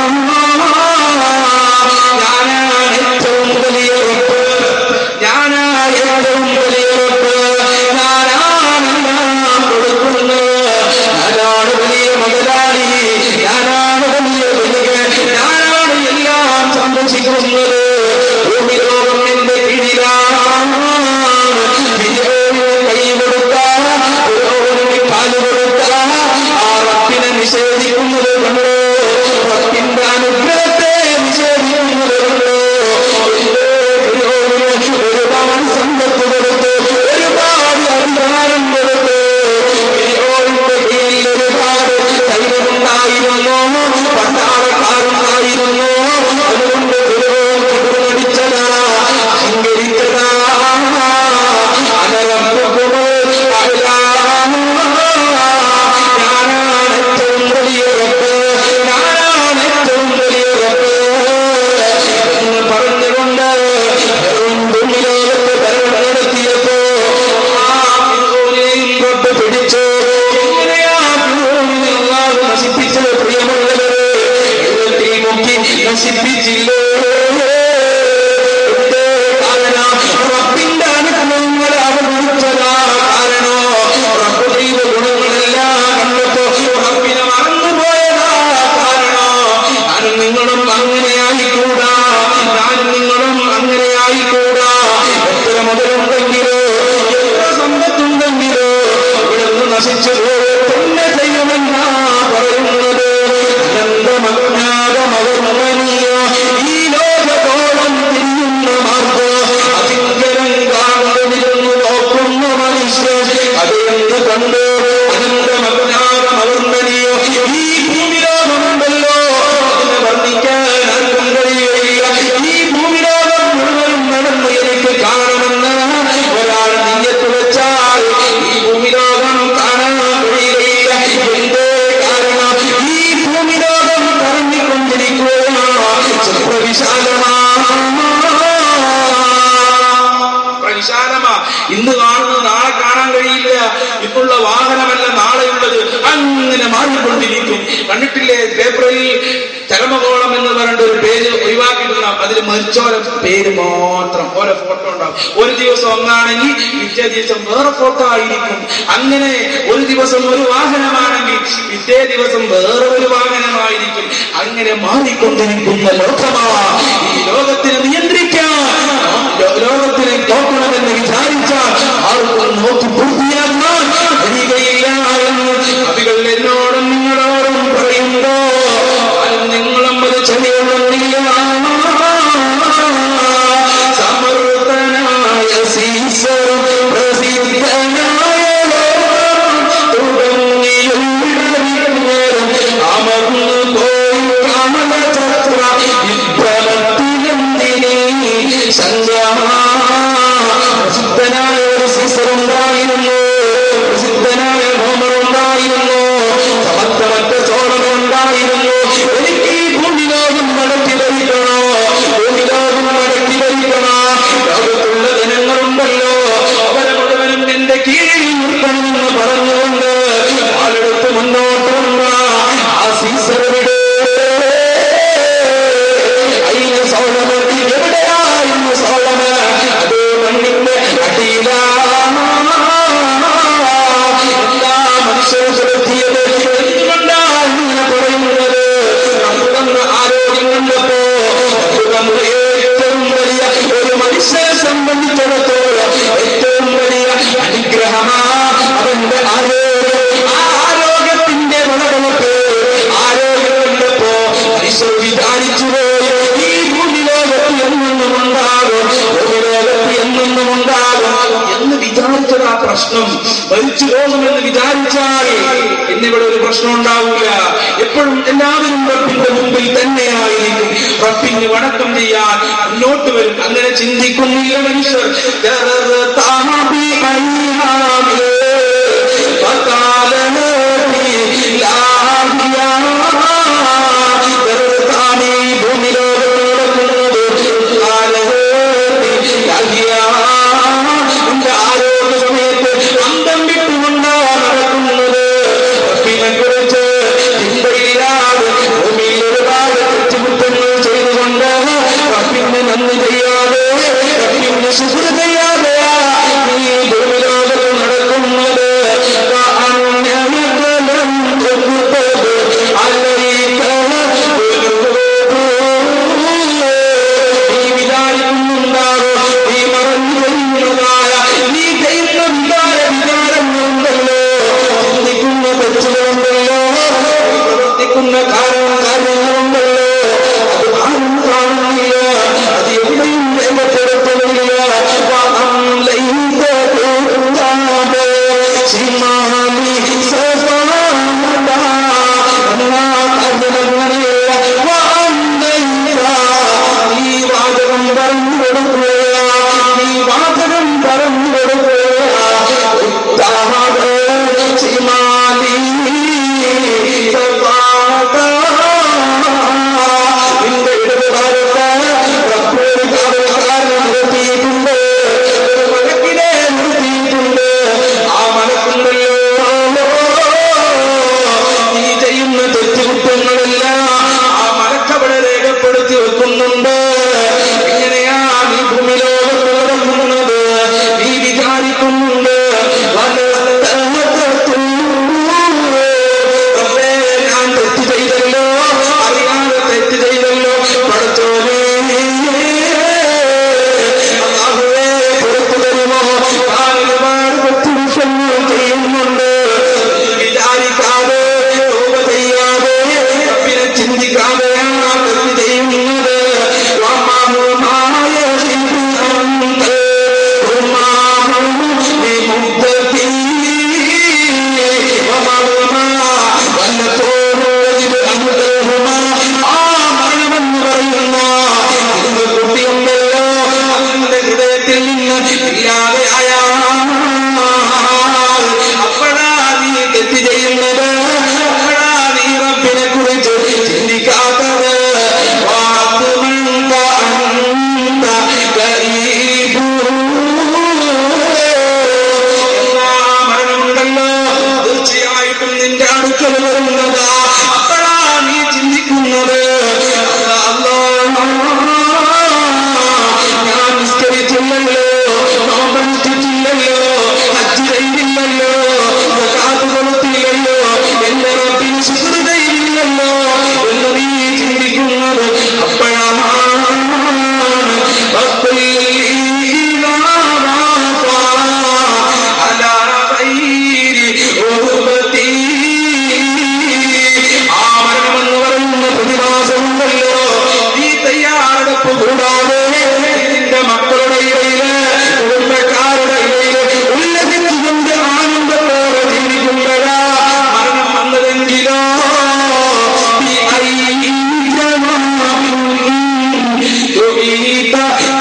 ഞാനാണ് ഏറ്റവും വലിയ റബ്ബ് ഞാനാണ് ഏറ്റവും വലിയ റബ്ബ് ഞാനാണ് എല്ലാം കൊടുക്കുന്നത് ഞാനാണ് വലിയ മുതലാളി ഞാനാണ് വലിയ വലിയ ഞാനാണ് എല്ലാം സംരക്ഷിക്കുന്നത് ഭൂമി ലോകം എന്റെ കീഴിലാണ് ഫിർഔന് കൈ കൊടുത്താൽ ഫിർഔന് കാല് കൊടുത്താൽ ആ റബ്ബിനെ നിഷേധിക്കുന്നത് കണ്ടോ റബ്ബിന്റെ അനുഗ്രഹത്തെ നിഷേധിക്കുന്നത് കണ്ടോ എന്റെ ഫിർഔന് ഒരുപാട് സമ്പത്ത് കൊടുത്തു ഒരുപാട് അധികാരം കൊടുത്തു ഫിർഔന്റെ കയ്യിൽ ഒരുപാട് ധൈര്യമുണ്ടായിരുന്നു പട്ടാളക്കാരുണ്ടായിരുന്നു അതുകൊണ്ട് ഫിർഔൻ കൊടുമടിച്ചതാ അഹങ്കരിച്ചതാ അനറബ്ബുക്കുമുൽ അഅ്ലാ. ഞാനാണ് ഏറ്റവും വലിയ റബ്ബ് ഞാനാണ് ഏറ്റവും വലിയ റബ്ബ് എന്ന് പറഞ്ഞുകൊണ്ട് ഫിർഔൻ ഭൂമിലോകത്ത് ഭരണം നടത്തിയപ്പോ ആ ഫിർഔനെയും റബ്ബ് പിടിച്ചു എങ്ങനെയാ ഫിർഔനെ അല്ലാഹു നശിപ്പിച്ചത് പ്രിയമുള്ളവരെ വെള്ളത്തിൽ മുക്കി നശിപ്പിച്ചില്ലേ എന്തേ കാരണം റബ്ബിന്റെ അനുഗ്രഹങ്ങൾ അവഗണിച്ചതാ കാരണോ റബ്ബ് ചെയ്ത ഗുണങ്ങളെല്ലാം കണ്ടപ്പോ റബ്ബിനെ മറന്നുപോയതാ കാരണോ ഞാനും നിങ്ങളും അങ്ങനെ ആയിക്കൂടാ ഞാനും നിങ്ങളും അങ്ങനെ ആയിക്കൂടാ എത്ര മുതലുണ്ടെങ്കിലോ എത്ര സമ്പത്തുണ്ടെങ്കിലോ ഇവിടുന്ന് നശിച്ചു പോയ തന്നെ ചെയ്യുമെന്നാ പറയുന്നത് അനന്തമജ്ഞാതമവർമ്മനീയ ഈ ലോകത്തോളം തിരിയുന്ന മാർഗം അതിങ്കരം കാണുന്നിരുന്നു നോക്കുന്ന മനുഷ്യൻ അതെന്ത് കണ്ടു അനന്തമജ്ഞാതമവർമ്മനീയ ഈ ഭൂമിലോകമുണ്ടല്ലോ അതിനെ വർണ്ണിക്കാൻ ആർക്കും കഴിയുകയില്ല ഈ ഭൂമിലോകം മുഴുവനും നടന്ന് എനിക്ക് കാണണമെന്ന് ഒരാൾ നീയത്ത് വെച്ചാൽ ഈ ഭൂമിലോകം കാണാൻ കഴിയുകയില്ല എന്തേ കാരണം ഈ ഭൂമിലോകം കറങ്ങിക്കൊണ്ടിരിക്കുകയാണ് ചിത്രവിശാലമാ വിശാലമാ ഇന്ന് കാണുന്നത് നാളെ കാണാൻ കഴിയില്ല ഇന്നുള്ള വാഹനമല്ല നാളെയുള്ളത് അങ്ങനെ മാറിക്കൊണ്ടിരിക്കും കണ്ടിട്ടില്ലേ പേപ്പറിൽ ചരമകോളം എന്ന് പറഞ്ഞിട്ട് ഒരു പേജ് ഒഴിവാക്കിയിട്ടുണ്ടാവും അതിൽ മരിച്ചോരെ പേര് മാത്രം ഓരോ ഫോട്ടോ ഉണ്ടാവും ഒരു ദിവസം ഒന്നാണെങ്കിൽ പിറ്റേ ദിവസം വേറെ ഫോട്ടോ ആയിരിക്കും അങ്ങനെ ഒരു ദിവസം ഒരു വാഹനമാണെങ്കിൽ പിറ്റേ ദിവസം വേറെ ഒരു വാഹനമായിരിക്കും അങ്ങനെ മാറിക്കൊണ്ടിരിക്കുന്ന ലോകമാ ഈ ലോകത്തിനെ നിയന്ത്രിക്കാൻ ലോ- ലോകത്തിനെ നോക്കണമെന്ന് വിചാരിച്ചാൽ ആർക്കും നോക്കി പൂർത്തിയാക്കാൻ കഴിയുകയില്ല എന്ന് കവികൾ എന്നോടും നിങ്ങളോടും പറയുമ്പോ ആരും നിങ്ങളും അത് ചെവിയൊള്ളുന്നില്ല സമർത്ഥനായ സീസറും പ്രസിദ്ധനായ തുടങ്ങിയും അമർന്നു പോയി കമലചക്ര യുദ്ധമ തിരിച്ചു പോകുമെന്ന് വിചാരിച്ചാൽ പിന്നെ ഇവിടെ ഒരു പ്രശ്നം ഉണ്ടാവില്ല എപ്പോഴും എല്ലാവരും റബ്ബിന്റെ മുമ്പിൽ തന്നെയായിരിക്കും റബ്ബിന് വണക്കം ചെയ്യാൻ മുന്നോട്ട് വരും അങ്ങനെ ചിന്തിക്കുന്നില്ല മനുഷ്യർ ദർത്താബി അയ്യാമിലേ ഫകാലനബി ലാഹിയാ. ദർത്താബി ഭൂമിലോകത്ത് നടക്കുന്നത് കാലനബി ലാഹിയാ. എന്റെ ആരോഗ്യ സമയത്ത് അന്തം വിട്ടുകൊണ്ടാണ് നടക്കുന്നത് റബ്ബിനെ കുറിച്ച് ചിന്തയില്ലാതെ ഭൂമിയിൽ ഒരുപാട് തെറ്റുകുറ്റങ്ങൾ ചെയ്തുകൊണ്ട് റബ്ബിന് നന്ദി ചെയ്യാതെ റബ്ബിന് ശുശ്രൂഷ ചെയ്യാതെ നീ ഭൂമിലോകത്ത് നടക്കുന്നത് കഅന്നമകലം തുക്തബ് അലൈക നീ വിചാരിക്കുന്നുണ്ടാകും നീ മറന്നു കഴിയുന്നതായ നീ ചെയ്യുന്ന വികാര വികാരങ്ങളുണ്ടല്ലോ ചിന്തിക്കുന്ന തെറ്റുകളുണ്ടല്ലോ നീ പ്രവർത്തിക്കുന്ന കാരണം കാര്യങ്ങളുണ്ടല്ലോ അത് ആരും കാണുന്നില്ല അത് എവിടെയും രേഖപ്പെടുത്തുന്നില്ല وأمليت بالكتاب شمالي سفادا എന്നാ അതിനങ്ങനെയല്ല وأمليت നീ വാചകം പറഞ്ഞു കൊടുക്കുക നീ വാചകം പറഞ്ഞു കൊടുക്കുക ഉത്താഹ ശിമാലി സഫാദാ. നിന്റെ ഇടതുഭാഗത്ത് റബ്ബൊരു കാവൽക്കാരനെ നിർത്തിയിട്ടുണ്ട് ഒരു മലക്കിനെ നിർത്തിയിട്ടുണ്ട് ആ മലക്കുണ്ടല്ലോ നീ ചെയ്യുന്ന തെറ്റുകുറ്റങ്ങളെല്ലാം ആ മലക്കവിടെ രേഖപ്പെടുത്തി വെക്കുന്നുണ്ട് എങ്ങനെയാ നീ ഭൂമിലോകത്ത് നടക്കുന്നത് നീ വിചാരിക്കുന്നുണ്ട് റബ്ബേ, ഞാൻ തെറ്റ് ചെയ്തല്ലോ അറിയാതെ തെറ്റ് ചെയ്തല്ലോ പഠിച്ചോനേ അല്ലാഹുവേ, പുറത്തു തരുമോ ഞാൻ ഒരുപാട് തെറ്റുകുറ്റങ്ങൾ ചെയ്യുന്നുണ്ട് നീ വിചാരിക്കാതെ തൗബ ചെയ്യാതെ റബ്ബിനെ ചിന്തിക്കാതെയാണ് തെറ്റ് ചെയ്യുന്നത് വമഹുമായ ശിഫാന്ത ഉമ്മാഹു ബിമുദ്ദത്തി വമഹുമാ വല്ലത്തോടും അമുദഹുമാ ആ മരണമെന്ന് പറയുന്ന ഇതിന്റെ കുട്ടിയുണ്ടല്ലോ അതിന്റെ ഹൃദയത്തിൽ നിന്ന് ഇല്ലാതെ അപ്പോഴാ നീ തെറ്റ് ചെയ്യുന്നത് അപ്പോഴാ നീ റബ്ബിനെ കുറിച്ച് ചിന്തിക്കാത്തത് വാത്തുമന്ത അന്ത കരീബൂ. എല്ലാ മരണമുണ്ടല്ലോ തീർച്ചയായിട്ടും നിന്റെ അടുക്കൽ വരുന്നതാ അപ്പോഴാ നീ ചിന്തിക്കുന്നത് അല്ലാ, ഞാൻ നിസ്കരിച്ചില്ലല്ലോ നോമ്പെടുത്തിട്ടില്ലല്ലോ ഹജ്ജ് ചെയ്തില്ലല്ലോ സകാത്ത് കൊടുത്തില്ലല്ലോ എന്റെ റബ്ബിന് ശുശ്രൂഷ ചെയ്തില്ലല്ലോ എന്ന് നീ ചിന്തിക്കുന്നത് അപ്പോഴാണ് റബ്ബിൽ ഈമാ അലാ ഗൈരി ഉഹ്ബത്തി. ആ മരണമെന്ന് പറയുന്ന പ്രതിഭാസമുണ്ടല്ലോ നീ തയ്യാറെടുപ്പ് കൂടാതെ നിന്റെ മക്കളുടെ ഇടയില് കുടുംബക്കാരുടെ ഇടയില് ഉല്ലസിച്ചുകൊണ്ട് ആനന്ദത്തോടെ ജീവിക്കുമ്പോഴാ മരണം വന്നതെങ്കിലോ ഈ ഐക്യമാവിൻ തുകീത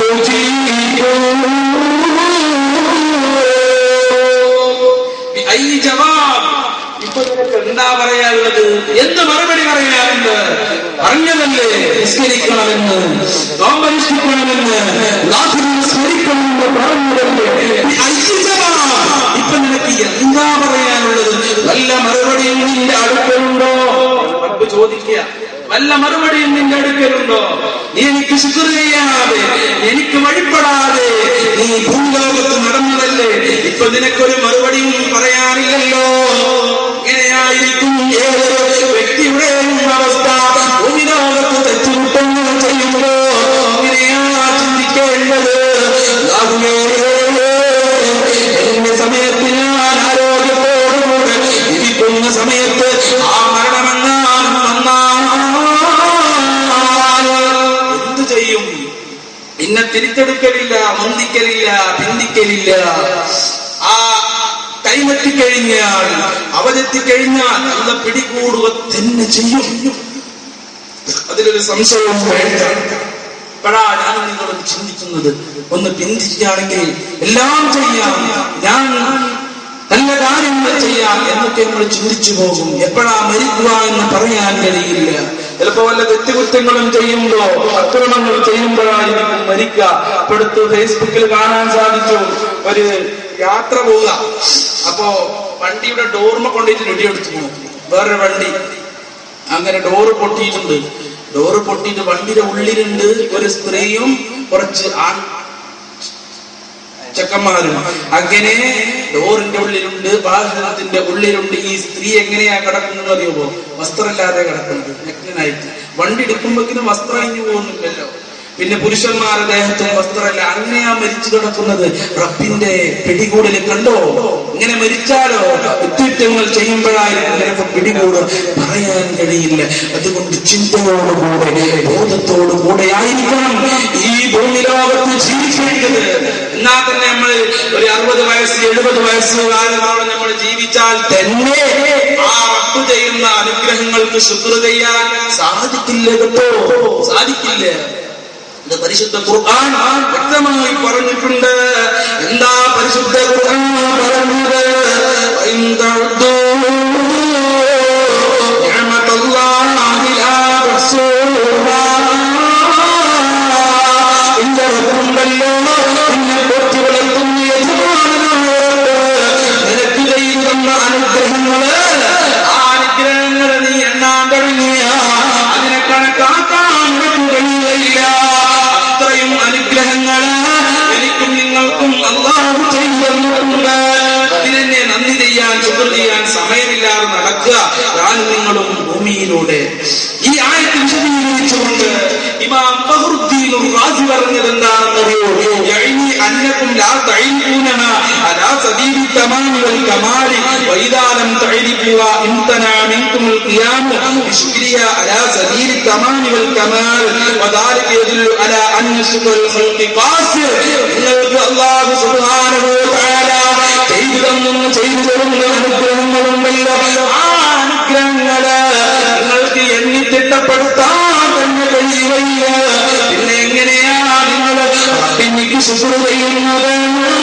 തുജീബൂ. ഐ ജവാബ് ഇപ്പൊ നിനക്ക് എന്താ പറയാനുള്ളത് എന്ത് മറുപടി പറയാനുണ്ട് പറഞ്ഞതല്ലേ നിസ്കരിക്കണമെന്ന് നോമ്പനുഷ്ഠിക്കണമെന്ന് നാഥിനെ സ്മരിക്കണമെന്ന് പറഞ്ഞതല്ലേ ഐ ജവാബ്. ഇപ്പൊ നിനക്ക് എന്താ പറയാനുള്ളത് വല്ല മറുപടിയും നിന്റെ അടുക്കലുണ്ടോ റബ്ബ് ചോദിക്കുക വല്ല മറുപടിയും നിന്റെ അടുക്കലുണ്ടോ നീ എനിക്ക് ശുക്ർ ചെയ്യാതെ എനിക്ക് വഴിപ്പെടാതെ നീ ഭൂലോകത്ത് നടന്നതല്ലേ ഇപ്പൊ നിനക്കൊരു മറുപടിയും പറയാനില്ലല്ലോ ഇങ്ങനെയായിരിക്കും ഏതൊരു വ്യക്തിയുടെയും അവസ്ഥ ഭൂമിലോകത്ത് തെറ്റുകുറ്റങ്ങൾ ചെയ്യുമ്പോ ഇങ്ങനെയാ ചിന്തിക്കേണ്ടത് അല്ലാഹുവേ, എന്റെ സമയത്ത് ഞാൻ ആരോഗ്യത്തോടുകൂടെ ഇരിക്കുന്ന സമയത്ത് ആ മരണമെന്നാണ് വന്നാൽ എന്ത് ചെയ്യും പിന്നെ തിരിച്ചെടുക്കലില്ല മുന്തിക്കലില്ല പിന്തിക്കലില്ല ആ കൈമെത്തിക്കഴിഞ്ഞാൽ അവരെത്തിക്കഴിഞ്ഞാൽ അല്ല പിടികൂടുക തന്നെ ചെയ്യും അതിലൊരു സംശയവും വേണ്ട ഇപ്പോഴാ ഞാൻ നിങ്ങളും ചിന്തിക്കുന്നത് ഒന്ന് പിന്തിരിക്കുകയാണെങ്കിൽ എല്ലാം ചെയ്യാം ഞാൻ നല്ല കാര്യങ്ങൾ ചെയ്യാം എന്നൊക്കെ നമ്മൾ ചിന്തിച്ചു പോകും എപ്പോഴാ മരിക്കുക എന്ന് പറയാൻ കഴിയില്ല ചിലപ്പോ വല്ല തെറ്റുകുറ്റങ്ങളും ചെയ്യുമ്പോ അക്രമങ്ങൾ ചെയ്യുമ്പോഴായിരിക്കും മരിക്കുക ഇപ്പൊ അടുത്ത് ഫേസ്ബുക്കിൽ കാണാൻ സാധിച്ചു ഒരു യാത്ര പോവുക അപ്പോ വണ്ടിയുടെ ഡോർമ കൊണ്ടിട്ട് വെടിയെടുത്തു നോക്കി വേറൊരു വണ്ടി അങ്ങനെ ഡോറ് പൊട്ടിയിട്ടുണ്ട് ഡോറ് പൊട്ടിയിട്ട് വണ്ടിയുടെ ഉള്ളിലുണ്ട് ഒരു സ്ത്രീയും കുറച്ച് ആൺ ചെക്കന്മാരും അങ്ങനെ ഡോറിന്റെ ഉള്ളിലുണ്ട് വാഹനത്തിന്റെ ഉള്ളിലുണ്ട് ഈ സ്ത്രീ എങ്ങനെയാ കിടക്കുന്നത് അറിയുമോ വസ്ത്രമില്ലാതെ കിടക്കുന്നത് നഗ്നനായിട്ട് വണ്ടി എടുക്കുമ്പോഴേക്കും വസ്ത്രം അഴിഞ്ഞു പോകുന്നില്ലല്ലോ പിന്നെ പുരുഷന്മാരുടെ ദേഹത്തും വസ്ത്രമല്ല അങ്ങനെയാ മരിച്ചു കിടക്കുന്നത് റബ്ബിന്റെ പിടികൂടൽ കണ്ടോ ഇങ്ങനെ മരിച്ചാലോ കുറ്റങ്ങൾ ചെയ്യുമ്പോഴായിരിക്കും ചിലപ്പോൾ പിടികൂട് പറയാൻ കഴിയില്ല അതുകൊണ്ട് ചിന്തയോടുകൂടെ ബോധത്തോടുകൂടെ ആയിരിക്കണം ഈ ഭൂമി ലോകത്ത് ജീവിക്കേണ്ടത് എന്നാ തന്നെ നമ്മൾ ഒരു അറുപത് വയസ്സ് എഴുപത് വയസ്സ് കാലത്തോളം നമ്മൾ ജീവിച്ചാൽ തന്നെ ആ റബ്ബ് ചെയ്യുന്ന അനുഗ്രഹങ്ങൾക്ക് ശുക്ർ ചെയ്യാൻ സാധിക്കില്ല കേട്ടോ സാധിക്കില്ല ഇത് പരിശുദ്ധ ഖുർആൻ വ്യക്തമായി പറഞ്ഞിട്ടുണ്ട് എന്താ പരിശുദ്ധ ഖുർആൻ പറഞ്ഞത് വഇൻ തഅദ്ദൂ നിഅമതല്ലാഹി ലാ തുഹ്സുഹാ നിന്റെ റബ്ബുണ്ടല്ലോ നിന്നെ പോറ്റി വളർത്തുന്ന യജമാനനായോട് നിനക്ക് ചെയ്തു തന്ന അനുഗ്രഹങ്ങള് ആ അനുഗ്രഹങ്ങള് നീ എണ്ണാൻ തുടങ്ങിയ അതിനെ കണക്കാക്കാൻ നിനക്ക് കഴിയുകയില്ല അത്രയും അനുഗ്രഹങ്ങള് എനിക്കും നിങ്ങൾക്കും അള്ളാഹു ചെയ്തു തന്നിട്ടുണ്ട് അതിനെ നന്ദി ചെയ്യാൻ ശുക്ർ ചെയ്യാൻ സമയമില്ലാതെ നടക്കുക ഞാനും നിങ്ങളും ഭൂമിയിലൂടെ ഈ ആയത്ത് വിശദീകരിച്ചുകൊണ്ട് ഇമാം ഫഹ്റുദ്ദീൻ റാസി പറഞ്ഞത് എന്താണെന്നറിയോ യഅനി അന്നകും ലാ തഈബൂനഹ അലാ സബീലി തമാമി വൽ കമാലി വഇദാ ലം തഈബുഹ ഇംതനാ മിൻകും അൽ ഖിയാം ബിശുക്രിയ അലാ സബീലി തമാമി വൽ കമാൽ വദാലിക യദുല്ലു അലാ അന്ന ശുക്ർ അൽ ഖൽഖി ഖാസിർ നിങ്ങൾക്ക് അല്ലാഹു സുബ്ഹാനഹു വ തആല ചെയ്തു തന്നു ചെയ്തു തരുന്ന അനുഗ്രഹങ്ങളുണ്ടല്ലോ ആ അനുഗ്രഹങ്ങള് നിങ്ങൾക്ക് എണ്ണി തിട്ടപ്പെടുത്താൻ തന്നെ കഴിയുകയില്ല പിന്നെ എങ്ങനെയാ നിങ്ങൾ എനിക്ക് ശുശ്രൂഷ ചെയ്യുന്നത്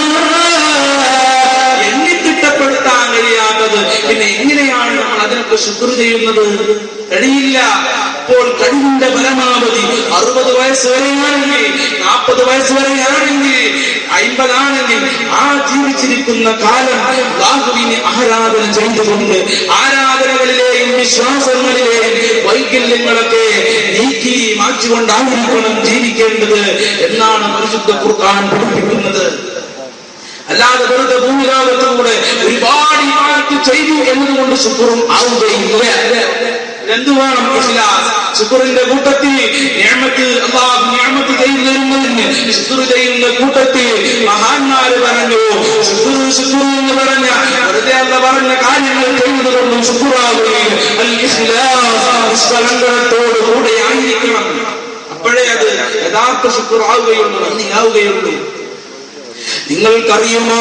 എണ്ണി തിട്ടപ്പെടുത്താൻ കഴിയാത്തത് പിന്നെ എങ്ങനെയാണ് നമ്മൾ അതിനൊക്കെ ശുക്ർ ചെയ്യുന്നത് കഴിയില്ല അപ്പോൾ കഴിവിന്റെ പരമാവധി അറുപത് വയസ്സ് വരെയാണെങ്കിൽ നാൽപ്പത് വയസ്സ് വരെയാണെങ്കിൽ അൻപതാണെങ്കിൽ ആ ജീവിച്ചിരിക്കുന്ന കാലം ബാഹുവിനെ ആരാധന ചെയ്തുകൊണ്ട് ആരാധനകളിലെയും വിശ്വാസങ്ങളിലെയും വൈകല്യങ്ങളൊക്കെ നീക്കി മാറ്റിക്കൊണ്ടായിരിക്കണം ജീവിക്കേണ്ടത് എന്നാണ് പരിശുദ്ധ ഖുർആൻ പഠിപ്പിക്കുന്നത് അല്ലാതെ വെറുതെ ഭൂമിലോകത്തുകൂടെ ഒരുപാട് ഇബാദത്ത് ചെയ്തു എന്നതുകൊണ്ട് ശുക്റും ആവുകയില്ല എന്തു വേണം ഇഖ്ലാസ് ശുക്റിന്റെ കൂട്ടത്തിൽ നിഅമത്ത് അല്ലാഹു നിഅമത്ത് ചെയ്തു തരുന്നതിന് ശുക്ർ ചെയ്യുന്ന കൂട്ടത്തിൽ മഹാന്മാര് പറഞ്ഞു ശുക്ർ ശുക്ർ എന്ന് പറഞ്ഞ വെറുതെ അല്ല പറഞ്ഞ കാര്യങ്ങൾ ചെയ്യുന്നതുകൊണ്ടും ശുക്റാവുകയും അൽ ഇഖ്ലാസ് സ്വലങ്കത്തോടു കൂടെ ആയിരിക്കണം അപ്പോഴേ അത് യഥാർത്ഥ ശുക്ർ ആവുകയുള്ളൂ നന്ദിയാവുകയുള്ളൂ നിങ്ങൾക്കറിയുമോ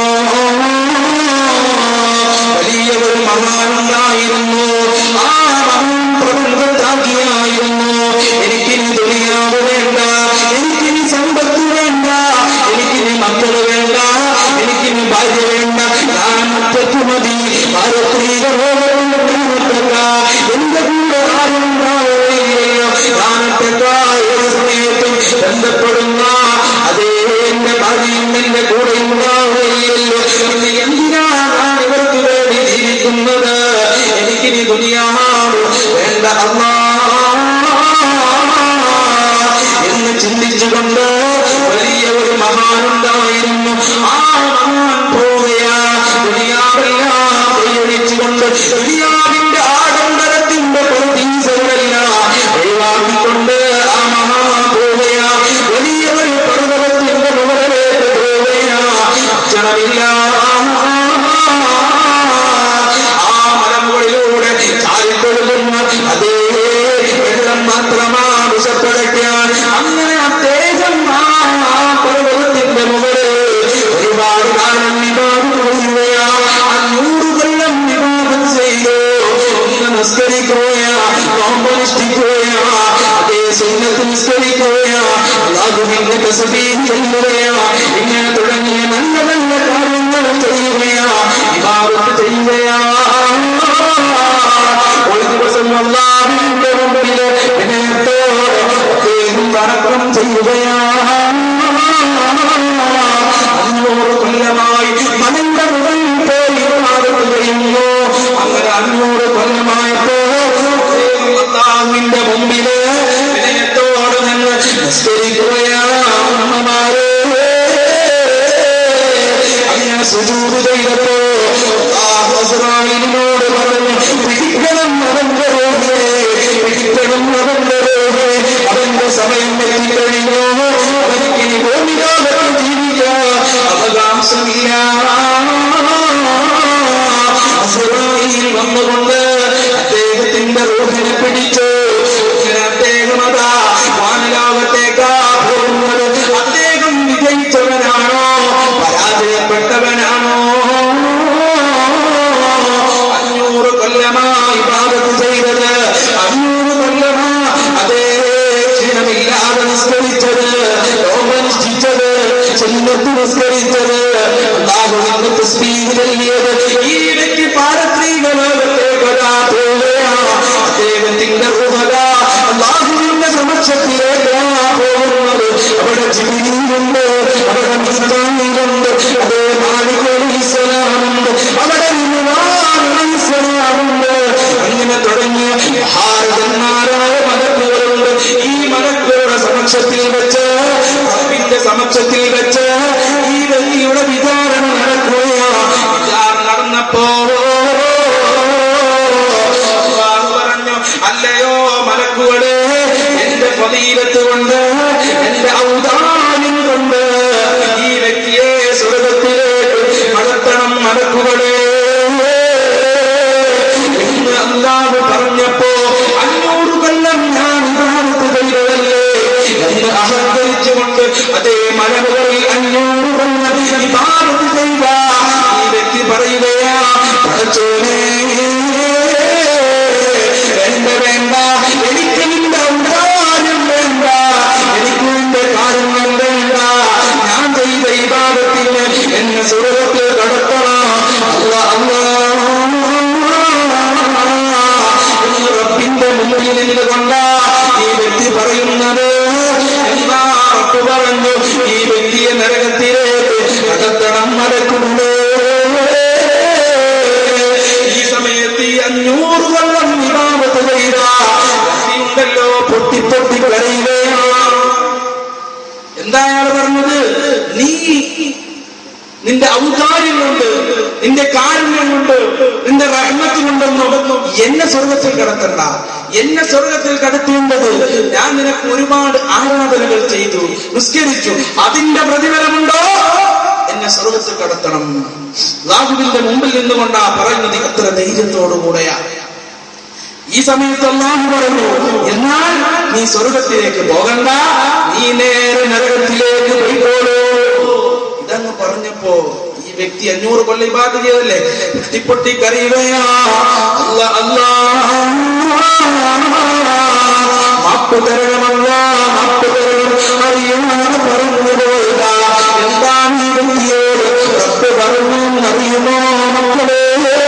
വലിയ ഒരു മഹാനുണ്ടായിരുന്നു ആ മഹാൻ പ്രബന്ധത്താക്കിയായിരുന്നു എനിക്കിനി ദുനിയാവ് വേണ്ട എനിക്കിനി സമ്പത്ത് വേണ്ട എനിക്കിനി മക്കൾ വേണ്ട എനിക്കിനി ഭാര്യ വേണ്ട ഞാൻ ഒറ്റയ്ക്ക് മതി ഭാരത്രീകരോഗമുള്ള എന്റെ കൂടെ ആരും ഉണ്ടാവുകയില്ലയോ ഞാൻ ഒറ്റക്കായ ഒരു സമയത്തും ബന്ധപ്പെടുന്ന അതേ എന്റെ ഭാര്യയും എന്റെ കൂടെ ഉണ്ടാവുകയില്ലല്ലോ പിന്നെ എന്തിനാണ് ഞാൻ ഇവർക്ക് വേണ്ടി ജീവിക്കുന്നത് എനിക്കിനി ദുനിയാവ് വേണ്ട അല്ലാ എന്ന് ചിന്തിച്ചുകൊണ്ട് വലിയ ഒരു മഹാനുണ്ടായിരുന്നു ആ മഹാൻ പോവുകയാ ദുനിയാവെല്ലാം കൈയൊഴിച്ചുകൊണ്ട് ദുനിയാവിന്റെ ആഡംബരത്തിന്റെ പ്രതീസകളെല്ലാം ഒഴിവാക്കിക്കൊണ്ട് ആ മഹാൻ പോവുകയാ വലിയ ഒരു പർവ്വതത്തിന്റെ മുകളിലേക്ക് പോവുകയാ ഭക്ഷണമില്ല ആ മലമുകളിലൂടെ ചാരിക്കൊടുക്കുന്ന അതേ വെള്ളം മാത്രമാണ് വിശപ്പടയ്ക്കാൻ അങ്ങനെ അദ്ദേഹം ആ പർവ്വതത്തിന്റെ മുകളിൽ ഒരുപാട് കാലം തസ്ബീഹ് ചൊല്ലുകയാ ഇങ്ങനെ തുടങ്ങിയ നല്ല നല്ല കാര്യങ്ങൾ ചെയ്യുകയാ ഇബാദത്ത് ചെയ്യുകയാ ഒരു ദിവസം അല്ലാഹുവിന്റെ മുമ്പിൽ വിനയത്തോടെ അദ്ദേഹം വണക്കം ചെയ്യുകയാ അഞ്ഞൂറ് കൊല്ലമായി മകന്റെ മുതൽ പോയി ഇബാദത്ത് ചെയ്യുന്നു അങ്ങനെ അഞ്ഞൂറ് കൊല്ലമായപ്പോ അള്ളാഹുവിന്റെ മുമ്പില് വിനയത്തോടെ ഞങ്ങൾ നിസ്കരിക്കുകയാണ് അമ്മമാരെ അങ്ങനെ സുജൂത് ചെയ്തപ്പോ അല്ലാഹു അസ്രായേലിനോട് പറഞ്ഞു പിടിക്കണം അവന്റെ രോഗിയെ പിടിക്കണം അവന്റെ രോഗിയെ അവന്റെ സമയം എത്തിക്കഴിഞ്ഞു അവർക്ക് ഈ ഭൂമിലോകത്ത് ജീവിക്കാൻ അവകാശമില്ല അസ്രായേൽ വന്നുകൊണ്ട് അദ്ദേഹത്തിന്റെ റൂഹിനെ പിടിച്ചു അങ്ങനെ അദ്ദേഹം അതാ വാനലോകത്തേക്കാ പോകുന്നത് അദ്ദേഹം വിജയിച്ചവനാണോ പരാജയപ്പെട്ടവനാണോ അഞ്ഞൂറ് കൊല്ലമായി പാപത്ത് ചെയ്തത് അഞ്ഞൂറ് കൊല്ലമാ അതേ ക്ഷീണമില്ലാതെ നിസ്കരിച്ചത് രോഗനിഷ്ഠിച്ചത് ചെല്ലത്ത് നിസ്കരിച്ചത് അള്ളാഹുവിന്റെ തസ്ബീഹ് ചൊല്ലിയത് ഈ വ്യക്തി പാരത്രിക ലോകത്തേക്ക് അതാ പോവുകയാണ് അദ്ദേഹത്തിന്റെ റുഹല അള്ളാഹുവിന്റെ സമക്ഷത്തിലേക്ക് പോകുന്നത് അവിടെ ജിബിരിയുണ്ട് അവിടെ മിസ്തായിലുണ്ട് അതേ മാലിക് അലൈഹിസ്സലാമുണ്ട് അവിടെ ഇമ്രാൻ അലൈഹിസ്സലാമുണ്ട് അങ്ങനെ തുടങ്ങിയ ഭാരതന്മാരായ മലക്കുകളുണ്ട് ഈ മലക്കുകളുടെ സമക്ഷത്തിൽ വെച്ച് റബ്ബിന്റെ സമക്ഷത്തിൽ വെച്ച് ഈ വ്യക്തിയുടെ വിചാരണ നടക്കുകയാണ് വിചാരണ നടന്നപ്പോ അല്ലാഹു പറഞ്ഞു അല്ലയോ മലക്കുകളെ എന്റെ ഫലീലത്ത് കൊണ്ട് എന്റെ ഔദാര്യം കൊണ്ട് ഈ വ്യക്തിയെ സ്വർഗത്തിലേക്ക് നടത്തണം മലക്കുകളെ എന്ന് അല്ലാഹു പറഞ്ഞപ്പോ അഞ്ഞൂറ് കൊല്ലം ഞാൻ ഇബാദത്ത് ചെയ്തതല്ലേ എന്ന് അഹങ്കരിച്ചുകൊണ്ട് അതേ മലമുകളിൽ അഞ്ഞൂറ് കൊല്ലം ഇബാദത്ത് ചെയ്ത ഈ വ്യക്തി പറയുകയാ പടച്ചോനേ വേണ്ട വേണ്ട എനിക്ക് നിന്റെ ഔദാര്യം വേണ്ട എനിക്ക് നിന്റെ കാരുണ്യം വേണ്ട ഞാൻ ചെയ്ത ഇബാദത്തിന് എന്നെ സ്വർഗത്തിൽ കടത്തണം അല്ലാ അല്ലാ എന്ന് റബ്ബിന്റെ മുമ്പിൽ നിന്നുകൊണ്ട് ഈ വ്യക്തി പറയുന്നത് എന്താ റബ്ബ് പറഞ്ഞു ഈ വ്യക്തിയെ നരകത്തിലേക്ക് അകത്തണം മലക്കുണ്ട് ഈ സമയത്ത് ഈ അഞ്ഞൂറ് കൊല്ലം വിവാഹത്ത് ചെയ്ത വ്യക്തിയുണ്ടല്ലോ പൊട്ടി പൊട്ടി കരയുകയാണ് എന്താ അയാൾ പറഞ്ഞത് നീ നിന്റെ ഔദാര്യം കൊണ്ട് നിന്റെ കാരുണ്യം കൊണ്ട് നിന്റെ റഹ്മത്ത് കൊണ്ടൊന്നും എന്നെ സ്വർഗത്തിൽ കടത്തണ്ട എന്നെ സ്വർഗത്തിൽ കടത്തേണ്ടത് ഞാൻ നിനക്ക് ഒരുപാട് ആരാധനകൾ ചെയ്തു നിസ്കരിച്ചു അതിന്റെ പ്രതിഫലമുണ്ടോ എന്നെ സ്വർഗത്തിൽ കടത്തണം ലാഹുവിന്റെ മുമ്പിൽ നിന്നുകൊണ്ടാ പറയുന്നത് എത്ര ധൈര്യത്തോടുകൂടെയാ ഈ സമയത്ത് അള്ളാഹു പറഞ്ഞു എന്നാൽ നീ സ്വർഗത്തിലേക്ക് പോകണ്ട നീ നേരെ നരകത്തിലേക്ക് പോയിക്കോളൂ ഇതങ്ങ് പറഞ്ഞപ്പോ ഈ വ്യക്തി അഞ്ഞൂറ് കൊല്ലം ഇബാദ ചെയ്തല്ലേ പൊട്ടി കരയുകയാ അല്ല അല്ലാ മാപ്പ് തരണമല്ല മാപ്പ് തരണം അറിയാതെ പറഞ്ഞു പോയതാ എന്താണ് ഈ വ്യക്തിയോട് റബ്ബ് പറഞ്ഞു അറിയുമോ മക്കളെ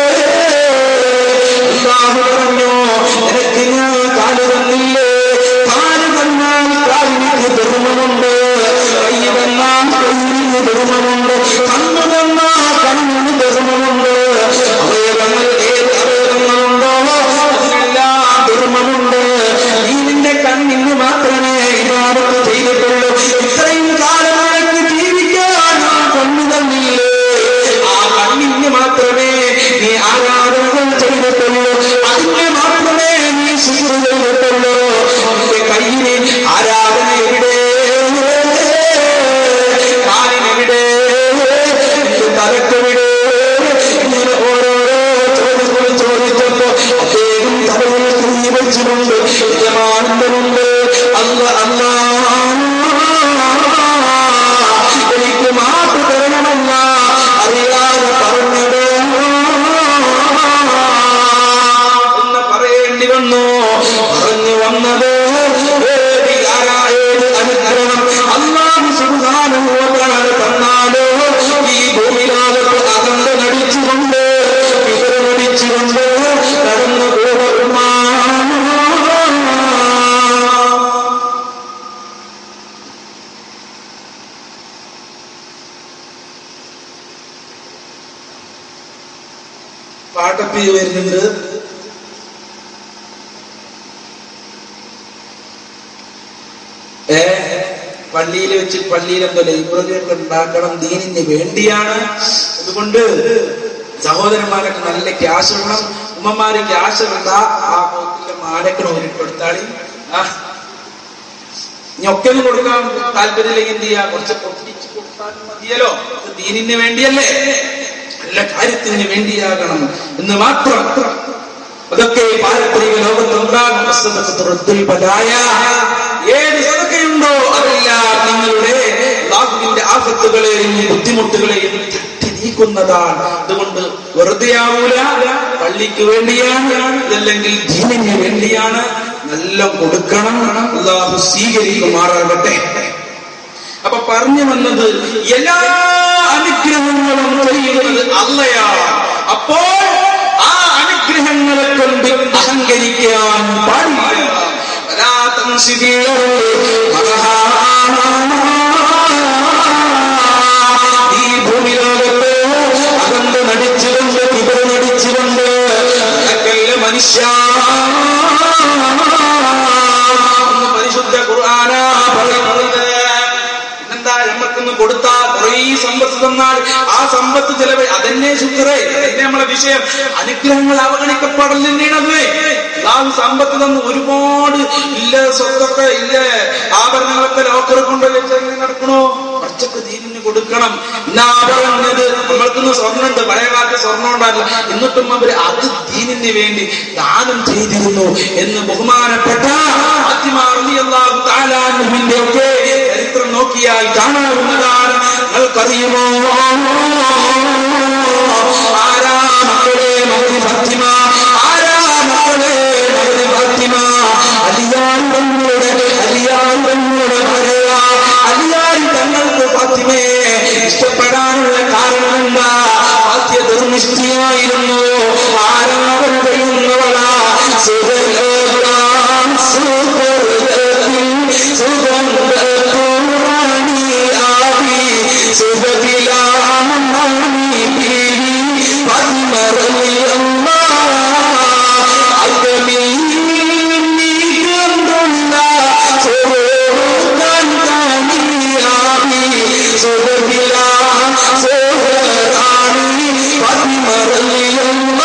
അല്ലാഹു പറഞ്ഞു നിനക്ക് ഞാൻ കാല് തന്നില്ലേ കാല് തന്നാൽ കാലിന് ധർമ്മമുണ്ട് കൈ തന്നാൽ കൈയിന് ധർമ്മമുണ്ട് കണ്ണു തന്നാൽ കണ്ണിന് ധർമ്മമുണ്ട് അവയവങ്ങൾ ഏത് അവയവങ്ങളുണ്ടോ അതിനെല്ലാം ധർമ്മമുണ്ട് നീ നിന്റെ കണ്ണിന് മാത്രമേ പാട്ടപ്പി വരുന്നുണ്ട് ഏ പള്ളിയിൽ വെച്ച് പള്ളിയിൽ എന്തോ ലൈബ്രറി ഒക്കെ ഉണ്ടാക്കണം ദീനിന് വേണ്ടിയാണ് അതുകൊണ്ട് സഹോദരന്മാരൊക്കെ നല്ല ക്യാഷ് വേണം ഉമ്മമാര് ക്യാഷ് വേണ്ട ആ പോത്തിലെ മാലൊക്കെ ഒരുപ്പെടുത്താളി ആ ഇനി ഒക്കെ ഒന്നും കൊടുക്കാൻ താല്പര്യമില്ലെങ്കിൽ എന്ത് ചെയ്യാ കുറച്ച് പൊട്ടിച്ച് കൊടുത്താലും മതിയല്ലോ ഇത് ദീനിന് വേണ്ടിയല്ലേ നല്ല കാര്യത്തിന് വേണ്ടിയാകണം എന്ന് മാത്രം അതൊക്കെ പാരമ്പര്യ ലോകത്തുണ്ടാകും വസ്തുതത്വത്തിൽ പലായ ഏത് സദക്കയുണ്ടോ അതെല്ലാം നിങ്ങളുടെ അള്ളാഹുവിന്റെ ആപത്തുകളെയും ബുദ്ധിമുട്ടുകളെയും തട്ടി നീക്കുന്നതാണ് അതുകൊണ്ട് വെറുതെ ആവൂല പള്ളിക്ക് വേണ്ടിയാണ് ഇതല്ലെങ്കിൽ ദീനിന് വേണ്ടിയാണ് നല്ല കൊടുക്കണം അള്ളാഹു സ്വീകരിക്കുമാറാകട്ടെ അപ്പൊ പറഞ്ഞു വന്നത് എല്ലാ അനുഗ്രഹങ്ങളും ചെയ്യുന്നത് അല്ലയാണ് അപ്പോൾ ആ അനുഗ്രഹങ്ങളെ കൊണ്ട് അഹങ്കരിക്കാൻ പാടില്ല വലാ തൻസിബിൽ ഈ ഭൂമിലോകത്ത് അകന്ന് നടിച്ചുകൊണ്ട് ഇവർ നടിച്ചുകൊണ്ട് നടക്കല്ല മനുഷ്യ എന്ന് പരിശുദ്ധ ഖുർആന പറയുന്നത് എന്താ നമ്മക്കൊന്ന് കൊടുത്താൽ കുറേ സമ്പത്ത് തന്നാൽ ആ സമ്പത്ത് ചിലവ് അതന്നെ ശുക്രേ അതന്നെ നമ്മളെ വിഷയം അനുഗ്രഹങ്ങൾ അവഗണിക്കപ്പെടലെന്നെയാണ് അള്ളാഹു സമ്പത്ത് തന്ന് ഒരുപാട് ഇല്ല സ്വത്തൊക്കെ ഇല്ല ആഭരണങ്ങളൊക്കെ ലോക്കർ കൊണ്ട് വെച്ച് എങ്ങനെ നടക്കണോ കുറച്ചൊക്കെ ദീനിന് കൊടുക്കണം എന്നാ പറഞ്ഞത് നമ്മൾക്കൊന്ന് സ്വർണ്ണമുണ്ട് പഴയ കാലത്ത് സ്വർണ്ണം ഉണ്ടാകില്ല എന്നിട്ടും അവര് അത് ദീനിന് വേണ്ടി ദാനം ചെയ്തിരുന്നു എന്ന് ബഹുമാനപ്പെട്ട അള്ളാഹു താലാനുവിന്റെ ഒക്കെ ചരിത്രം നോക്കിയാൽ കാണാവുന്നതാണ് നിങ്ങൾക്കറിയുമോ ആരാ മക്കളെ മകന് ഫാത്തിമ ആരാ മക്കളെ മകന് ഫാത്തിമ അലിയാരുടെ അലിയാരുടെ പറയുക അലിയാരി തങ്ങൾക്ക് ഫാത്തിമയെ ഇഷ്ടപ്പെടാനുള്ള കാരണം എന്താ ഫാത്യ ദുർനിഷ്ഠയായിരുന്നു ആരാവൻ കഴിയുന്നവളാ സുഖലോകാം സുഖലോകത്തിൽ സുഗന്ധപൂർണി ആവി സുഖത്തിലാമണി പീലി പത്മറലിയമ്മ അകമീ നീണ്ടുള്ള സുഖോകാൻ കാണിയാവി സുഖത്തിലാ സുഖറാണി പത്മറലിയമ്മ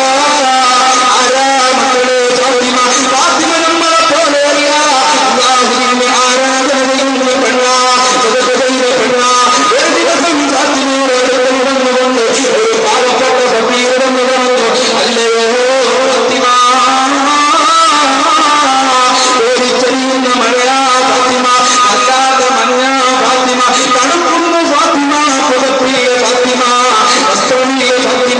ആരാമക്കളെ ഫാത്തിമ ഫാത്തിമ നമ്മളെ പോലെയല്ല അല്ലാഹുവിന്റെ ആരാധനയുടെ പെണ്ണ സദസ്യയുടെ പെണ്ണ ഒരു ദിവസം ഫാത്തിമയുടെ അടുക്കൽ വന്നുകൊണ്ട് ഒരു പാവപ്പെട്ട ഫക്കീറിനെ വന്നു അല്ലയോ ഫാത്തിമ ഓടിച്ചെല്ലുന്ന മഴയാ ഫാത്തിമ അല്ലാത്ത മഞ്ഞ ഫാത്തിമ തണുക്കുന്ന ഫാത്തിമ പുതപ്പിയ ഫാത്തിമ വസ്ത്രമില്ല ഫാത്തിമ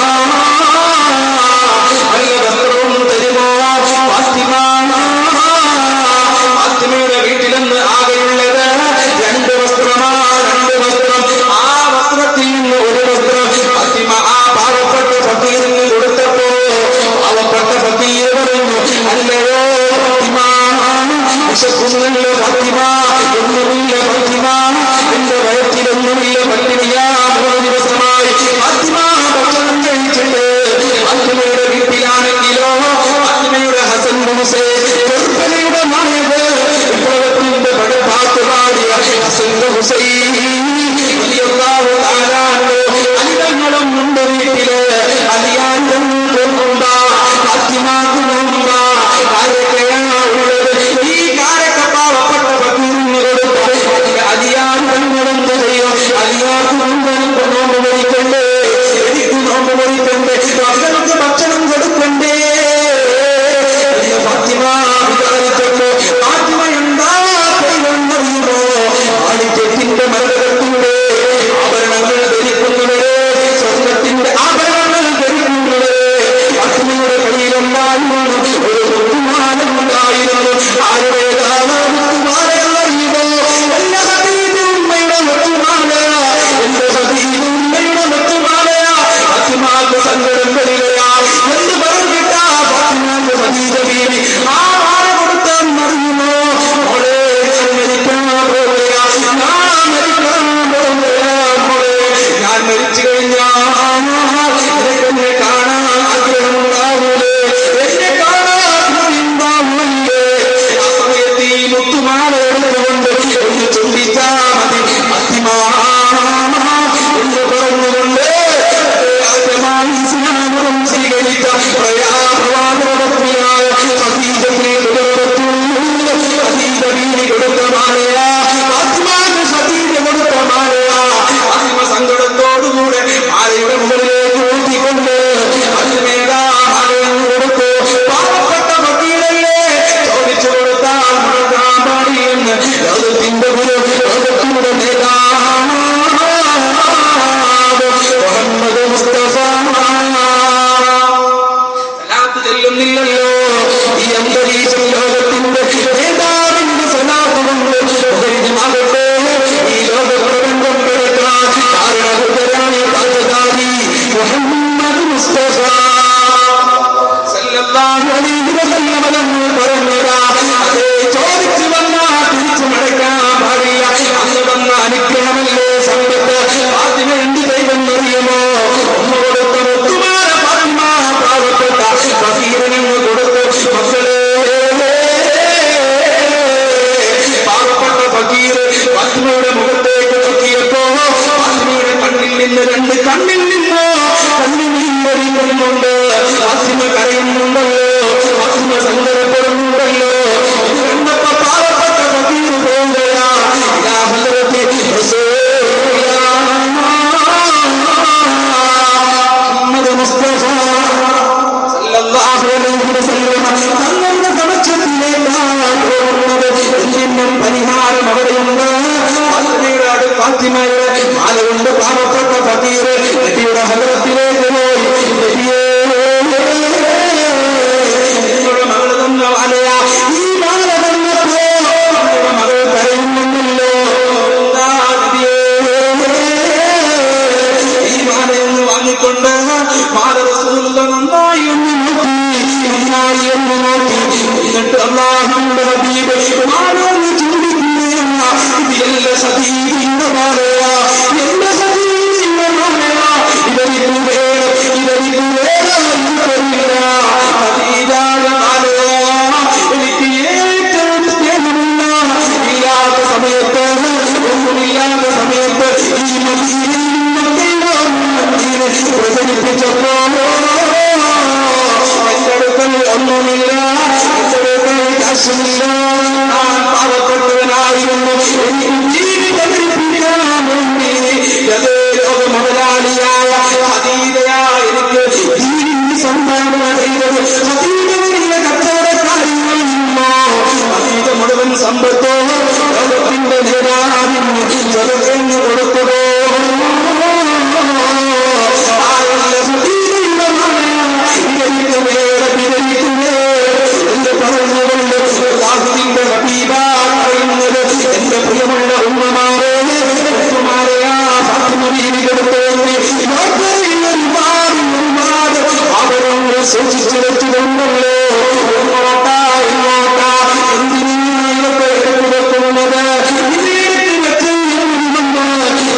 നല്ല വസ്ത്രവും തരുമോ ഫാത്തിമ ഫാത്തിമയുടെ വീട്ടിലെന്ന് ആകെയുള്ളത് രണ്ട് വസ്ത്രമാ രണ്ട് വസ്ത്രം ആ വസ്ത്രത്തിൽ നിന്ന് ഒരു വസ്ത്രം ഫാത്തിമ ആ പാവപ്പെട്ട ഫക്കീറിന് കൊടുത്തപ്പോ പാവപ്പെട്ട ഫക്കീർ പറഞ്ഞു അല്ലയോ ഫാത്തിമ വിശക്കുന്നല്ലോ ഫാത്തിമ ഒന്നുമില്ല ഫാത്തിമ എന്റെ വയറ്റിലൊന്നുമില്ല പട്ടിണിയാ മൂന്ന് ദിവസമായി ഫാത്തിമ ഭക്ഷണം കഴിച്ചിട്ട് ഫാത്തിമയുടെ വീട്ടിലാണെങ്കിലോ ഫാത്തിമയുടെ ഹസൻ ഹുസൈൻ കർബലയുടെ നായക് വിപ്ലവത്തിന്റെ പടപ്പാട്ട് പാടിയ ഹസൻ ഹുസൈൻ വലിയല്ലാഹു താലാനോ അനിതങ്ങളും ഉണ്ട് വീട്ടില് അലിയാനും കൊണ്ടുണ്ടാ ഫാത്തിമാക്കുന്നുണ്ടാ ആരൊക്കെയാ ഉള്ളത് ഈ കാരൊക്കെ പാവപ്പെട്ട പക്കൂറിന് കൊടുത്ത് അലിയാനും ചെയ്യും അലിയാക്കും നോമ്പ് മരിക്കണ്ടേ എനിക്ക് നോമ്പ് മരിക്കണ്ടേ മക്കൾക്ക് ഭക്ഷണം കൊടുക്കണ്ടേ എന്ന് ഫാത്തിമ വിചാരിച്ചപ്പോ ഫാത്തിമ എന്താ ചെയ്യുന്നറിയുമോ ആടിച്ചെട്ടിന്റെ ഫക്കീർ നബിയുടെ ഹദ്റത്തിലേക്ക് പോയി നബിയേ നിങ്ങളുടെ മകള് തന്ന മാലയാ ഈ മാല തന്നപ്പോ നിങ്ങളുടെ മകൾ കരയുന്നുണ്ടല്ലോ എന്താ നബിയേ ഈ മാലയൊന്ന് വാങ്ങിക്കൊണ്ട് മാല റസൂലുള്ള നന്നായി ഒന്ന് നോക്കി നന്നായി ഒന്ന് നോക്കി എന്നിട്ട് അള്ളാഹുന്റെ ഹബീബ് മാല ഒന്ന് ചൂണ്ടിക്കുകയാണ് ഇതിലല്ല സതീതിയുടെ മാലയാ എന്റെ സതീതിയുടെ മാലയാ ഇവരിക്കു വേണം ഇവരിക്കു വേണം എനിക്കറിയില്ല ഹദീജായ മാലയാ എനിക്ക് ഏറ്റവും സ്നേഹമുള്ള ഇല്ലാത്ത സമയത്ത് ഒന്നുമില്ലാത്ത സമയത്ത് ഈ മദീനയിൽ മദീന പ്രചരിപ്പിച്ചപ്പോ എന്റെ അടുക്കൽ ഒന്നുമില്ല എന്റെ അടുക്കൽ കാശുമില്ല ഞാൻ പാവപ്പെട്ടവനായിരുന്നു എനിക്ക് ജീവിതം പഠിപ്പിക്കാൻ വേണ്ടി അതേ ലോക മുതലാളിയായ ഹദീദയാ എനിക്ക് ദീനിന് സംഭാവന ചെയ്തത് ഹദീദ വലിയ കച്ചവടക്കാരിയായിരുന്നു ഹദീദ മുഴുവൻ സമ്പത്തോ ലോകത്തിന്റെ നേതാവിന് ചെറുതെന്ന് കൊടുത്തതോ ആയല്ല ഹദീദയുടെ മകനായ ഇവർക്ക് വേറെ വിവരിക്കുന്നേ എന്ന് പറഞ്ഞുകൊണ്ട് അല്ലാഹുവിന്റെ ഹബീബാ പറയുന്നത് എന്റെ പ്രിയമുള്ള ഉമ്മമാരെ ഉമ്മമാരെയാ ഫാത്തിമ ബീവി കൊടുത്തോന്നി യാത്രയിൽ ഒരുപാട് ഒരുപാട് അവരും സൂക്ഷിച്ചു വെച്ചുകൊണ്ടല്ലോ ഇങ്ങോട്ടാ ഇങ്ങോട്ടാ എന്തിനാ ഇതൊക്കെ എടുത്തു വെക്കുന്നത് ഇതിനെടുത്ത് വെച്ച്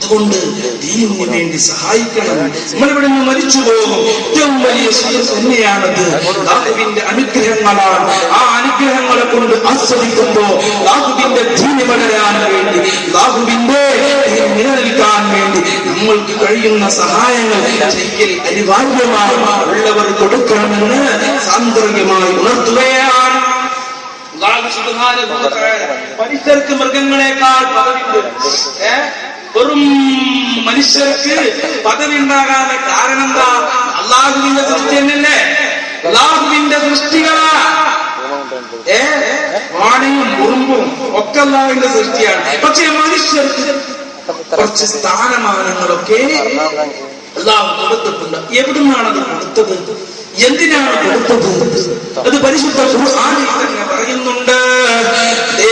അതുകൊണ്ട് ദീനിന് വേണ്ടി സഹായിക്കണം നമ്മളിവിടെ നിന്ന് മരിച്ചു പോകും ഏറ്റവും വലിയ സുഖം തന്നെയാണത് ലാഹുവിന്റെ അനുഗ്രഹങ്ങളാണ് ആ അനുഗ്രഹങ്ങളെ കൊണ്ട് ആസ്വദിക്കുമ്പോ ലാഹുവിന്റെ ദീന് വളരാൻ വേണ്ടി ലാഹുവിന്റെ ദീൻ നിലനിൽക്കാൻ വേണ്ടി നമ്മൾക്ക് കഴിയുന്ന സഹായങ്ങൾ ചെയ്യൽ അനിവാര്യമായി ഉള്ളവർ കൊടുക്കണമെന്ന് സാന്ദർഭികമായി ഉണർത്തുകയാണ് അല്ലാഹു സുബ്ഹാനഹു വ തആല മനുഷ്യർക്ക് മൃഗങ്ങളെക്കാൾ പദവിണ്ട് ഏ വെറും മനുഷ്യർക്ക് പദവി ഉണ്ടാകാതെ കാരണം എന്താ അള്ളാഹുവിന്റെ സൃഷ്ടി തന്നെയല്ലേ അള്ളാഹുവിന്റെ സൃഷ്ടികളാ ഏ വാണിയും ഉറുമ്പും ഒക്കെ അള്ളാഹുവിന്റെ സൃഷ്ടിയാണ് പക്ഷെ മനുഷ്യർക്ക് കുറച്ച് സ്ഥാനമാനങ്ങളൊക്കെ അള്ളാഹു കൊടുത്തിട്ടുണ്ട് എവിടുന്നാണ് അത് കൊടുത്തത് എന്തിനാണ് കൊടുത്തത് അത് പരിശുദ്ധ ഖുർആനിൽ തന്നെ പറയുന്നുണ്ട് ഏ,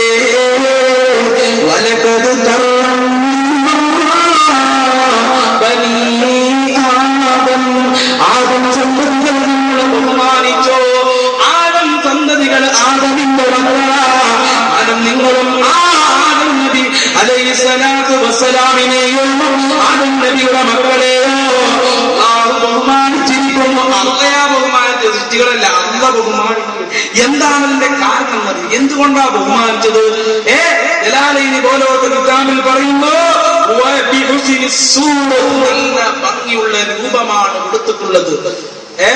വലഖദ് കറംനാ ബനീ ആദം. ആദം സന്തതികളെ നമ്മൾ ബഹുമാനിച്ചോ ആദം സന്തതികൾ ആദമിന്റെ മക്കളാ ആദം നിങ്ങളും ആ ആദം നബി അലൈഹി സ്വലാത്തു വസ്സലാമിനെയും ആദം നബിയുടെ മക്കളെയോ അള്ളാഹു ബഹുമാനിച്ചിരിക്കുന്നു അള്ളയാ ബഹുമാനിച്ച സൃഷ്ടികളല്ല അല്ല ബഹുമാനിച്ചു എന്താണ് അതിന്റെ കാരണം അത് എന്തുകൊണ്ടാ ബഹുമാനിച്ചത് ഏ ജലാലയിനി പോലോട്ട് കിതാബിൽ പറയുന്നു "വബിഹുസ്നി സൂറത്ത്" നല്ല ഭംഗിയുള്ള രൂപമാണ് കൊടുത്തിട്ടുള്ളത് ഏ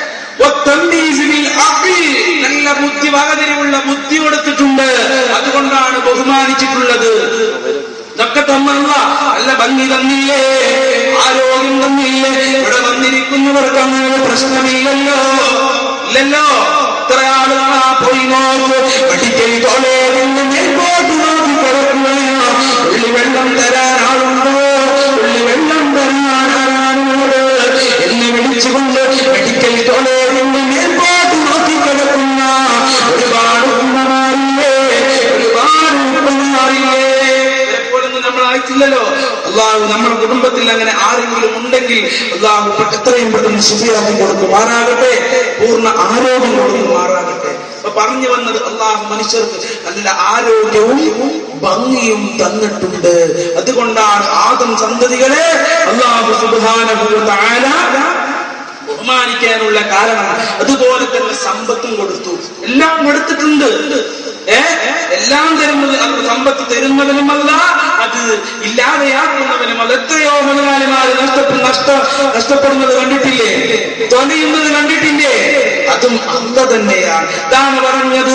വത്തംബീസ് ബിൽ അഖീൽ. നല്ല ബുദ്ധി വകതിരിവുള്ള ബുദ്ധി കൊടുത്തിട്ടുണ്ട് അതുകൊണ്ടാണ് ബഹുമാനിച്ചിട്ടുള്ളത് ഇതൊക്കെ തന്നല്ല നല്ല ഭംഗി തന്നില്ലേ ആരോഗ്യം തന്നില്ലേ ഇവിടെ വന്നിരിക്കുന്നവർക്ക് അങ്ങനെ ഒരു പ്രശ്നമില്ലല്ലോ ഇല്ലല്ലോ ഇത്ര ആളുകളാ പോയി നോക്ക് മെഡിക്കൽ കോളേജിൽ മേൽപോട്ട് നോക്കി കിടക്കുകയോ ഉള്ളി വെള്ളം തരാൻ ആളുണ്ടോ ഉള്ളി വെള്ളം തരാൻ ആരാണോട് എന്നെ വിളിച്ചുകൊണ്ട് മെഡിക്കൽ കോളേജിൽ മേൽപോട്ട് നോക്കി കിടക്കുന്ന ഒരുപാട് ഉമ്മമാരില്ലേ ഒരുപാട് ഉമ്മമാരില്ലേ ഇവരെപ്പോലൊന്നും നമ്മൾ ആയിട്ടില്ലല്ലോ അള്ളാഹു നമ്മുടെ കുടുംബത്തിൽ അങ്ങനെ ആരെങ്കിലും ഉണ്ടെങ്കിൽ അള്ളാഹു എത്രയും പെട്ടെന്ന് ശുചിയാക്കി കൊടുക്കുമാറാകട്ടെ പൂർണ്ണ ആരോഗ്യം കൊടുക്കുമാറാകട്ടെ അപ്പൊ പറഞ്ഞു വന്നത് അള്ളാഹു മനുഷ്യർക്ക് നല്ല ആരോഗ്യവും ഭംഗിയും തന്നിട്ടുണ്ട് അതുകൊണ്ടാണ് ആദം സന്തതികളെ അള്ളാഹു സുബ്ഹാനഹു വ തആല ബഹുമാനിക്കാനുള്ള കാരണം അതുപോലെ തന്നെ സമ്പത്തും കൊടുത്തു എല്ലാം കൊടുത്തിട്ടുണ്ട് ഏ എല്ലാം തരുന്നത് അത് സമ്പത്ത് തരുന്നവനുമല്ല അത് ഇല്ലാതെയാക്കുന്നവനുമല്ല എത്രയോ മുതലാളിമാര് നഷ്ടപ്പെ നഷ്ട നഷ്ടപ്പെടുന്നത് കണ്ടിട്ടില്ലേ തൊലയുന്നത് കണ്ടിട്ടില്ലേ അതും അല്ല തന്നെയാണ് ഇതാണ് പറഞ്ഞത്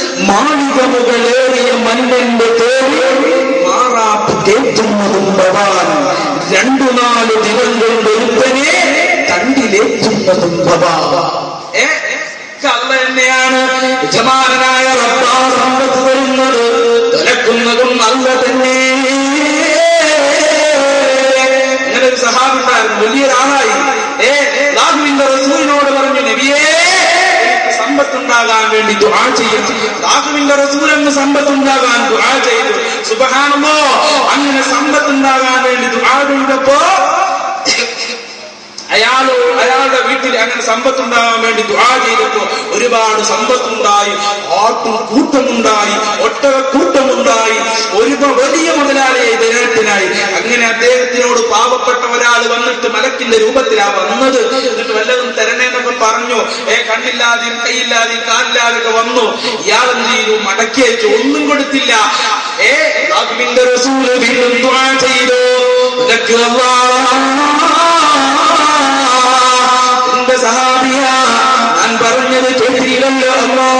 മാളിക മുകളേറിയ മന്നന്റെ തേറി മാറാപ്പ് കേറ്റുന്നതും ഭവാൻ രണ്ടു നാല് ദിനം കൊണ്ട് ഒരുത്തനെ കണ്ടിലേറ്റുന്നതും ഭവാൻ ഏ ഒക്കെ അല്ല തന്നെയാണ് യജമാനായ റബ്ബാ സമ്പത്ത് തരുന്നത് തുലക്കുന്നതും അല്ല തന്നെ ഇങ്ങനെ ഒരു സഹാബി ഉണ്ടായിരുന്നു വലിയൊരാളായി ഏ ലാഹുവിന്റെ റസൂലിനോട് പറഞ്ഞു നബിയേ എനിക്ക് സമ്പത്തുണ്ടാകാൻ വേണ്ടി ദുആ ചെയ്യും ലാഹുവിന്റെ റസൂലെന്ന് സമ്പത്തുണ്ടാകാൻ ദുആ ചെയ്തു സുബഹാനല്ലോ അങ്ങനെ സമ്പത്തുണ്ടാകാൻ വേണ്ടി ദുആ ചെയ്തപ്പോ അയാളോ അയാളുടെ വീട്ടിൽ അങ്ങനെ സമ്പത്തുണ്ടാകാൻ വേണ്ടി ദുആ ചെയ്തപ്പോ ഒരുപാട് സമ്പത്തുണ്ടായി ആട്ടും കൂട്ടമുണ്ടായി ഒട്ടക കൂട്ടമുണ്ടായി ഒരു വലിയ മുതലാളിയെ ഇദ്ദേഹത്തിനായി അങ്ങനെ അദ്ദേഹത്തിനോട് പാവപ്പെട്ട ഒരാൾ വന്നിട്ട് മലക്കിന്റെ രൂപത്തിലാ വന്നത് എന്നിട്ട് വല്ലതും തരണേന്നൊക്കെ പറഞ്ഞു ഏ കണ്ണില്ലാതെയും കൈയില്ലാതെയും കാലില്ലാതെയൊക്കെ വന്നു ഇയാൾ എന്ത് ചെയ്തു മടക്കി അയച്ചു ഒന്നും കൊടുത്തില്ല ഏ അള്ളാഹുവിന്റെ റസൂല് വീണ്ടും ദുആ ചെയ്തു ഇതൊക്കെ അല്ലാഹ് എന്റെ സഹാബിയ ഞാൻ പറഞ്ഞത് കേട്ടില്ലല്ലോ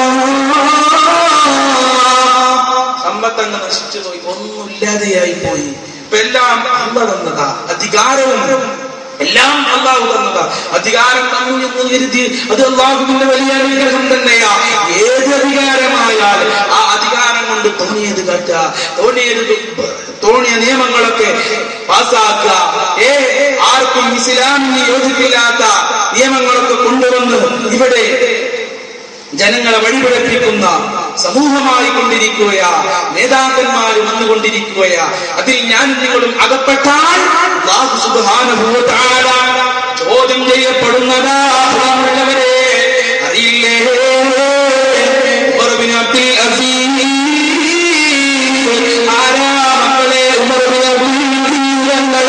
സമ്പത്തങ്ങ് നശിച്ചു പോയി ഒന്നുമില്ലാതെയായി പോയി ഇപ്പൊ എല്ലാം അല്ല തന്നതാ അധികാരവും എല്ലാം അള്ളാഹു തന്നതാ അധികാരം തന്നു എന്ന് കരുതി അത് അള്ളാഹുവിന്റെ വലിയ അനുഗ്രഹം തന്നെയാ ഏത് അധികാരമായാൽ ആ അധികാരം കൊണ്ട് തോന്നിയത് കാറ്റ തോന്നിയത് തോന്നിയ നിയമങ്ങളൊക്കെ പാസ്സാക്കുക ഏ ആർക്കും ഇസ്ലാമിന് യോജിപ്പില്ലാത്ത നിയമങ്ങളൊക്കെ കൊണ്ടുവന്ന് ഇവിടെ ജനങ്ങളെ വഴിപിഴപ്പിക്കുന്ന സമൂഹമായി കൊണ്ടിരിക്കുകയാ നേതാക്കന്മാർ വന്നുകൊണ്ടിരിക്കുകയാ അതിൽ ഞാൻ നിങ്ങളും അകപ്പെട്ടാൽ അല്ലാഹു സുബ്ഹാനഹു വ തആല ചോദ്യം ചെയ്യപ്പെടുന്നതാ പ്രിയമുള്ളവരെ അറിയില്ലേ ഉമർ ബിൻ അബ്ദുൽ അസീസ് ആരാ മക്കളെ ഉമർ ബിൻ അബ്ദുൽ അസീസ് എന്ന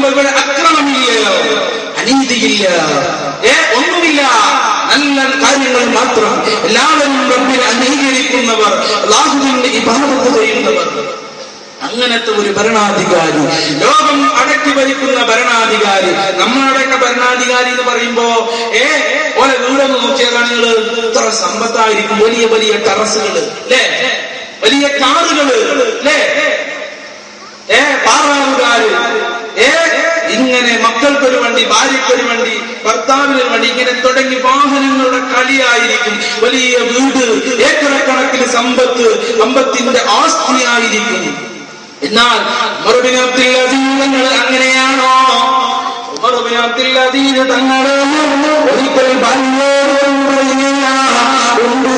പറയുമ്പോ ഇവിടെ അക്രമമില്ല അനീതിയില്ല ഏ ഒന്നുമില്ല നല്ല കാര്യങ്ങൾ മാത്രം എല്ലാവരും റബ്ബിനെ അംഗീകരിക്കുന്നവർ അള്ളാഹുവിന്റെ ഇബാദത്ത് ചെയ്യുന്നവർ അങ്ങനത്തെ ഒരു ഭരണാധികാരി ലോകം അടക്കി ഭരിക്കുന്ന ഭരണാധികാരി നമ്മളടക്ക ഭരണാധികാരി എന്ന് പറയുമ്പോ ഏ ഓലെ വീടൊന്ന് നോക്കിയ കാണികള് ഇത്ര സമ്പത്തായിരിക്കും വലിയ വലിയ ടെറസുകള് അല്ലേ വലിയ കാറുകള് അല്ലേ ഏ പാറാവുകാര് ഏ ഇങ്ങനെ മക്കൾക്കൊരു വണ്ടി ഭാര്യക്കൊരു വണ്ടി ഭർത്താവിനൊരു വണ്ടി ഇങ്ങനെ തുടങ്ങി വാഹനങ്ങളുടെ കളിയായിരിക്കും വലിയ വീട് ഏക്കറക്കണക്കിന് സമ്പത്ത് സമ്പത്തിന്റെ ആസ്തിയായിരിക്കും എന്നാൽ മറുപിനത്തിൽ അതീതങ്ങൾ അങ്ങനെയാണോ മറുപിനത്തിൽ അതീത തങ്ങള് ഒരിക്കൽ ഭാര്യയോട് പറയുകയാണ് ഉണ്ട്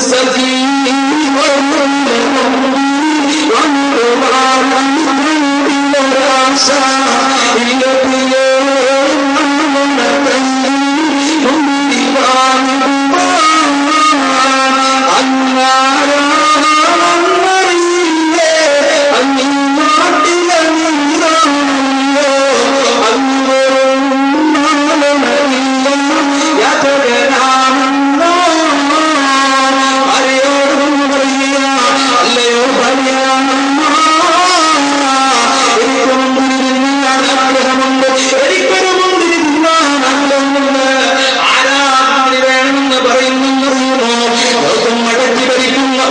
അല്ലയോ ഭാര്യ ഒരിക്കലും മുന്തിരി തിന്നാൻ ആഗ്രഹമുണ്ട് ആരാ മുന്തിരി വേണമെന്ന് പറയുന്നറിയുമോ ലോകം മടക്കി ഭരിക്കുന്ന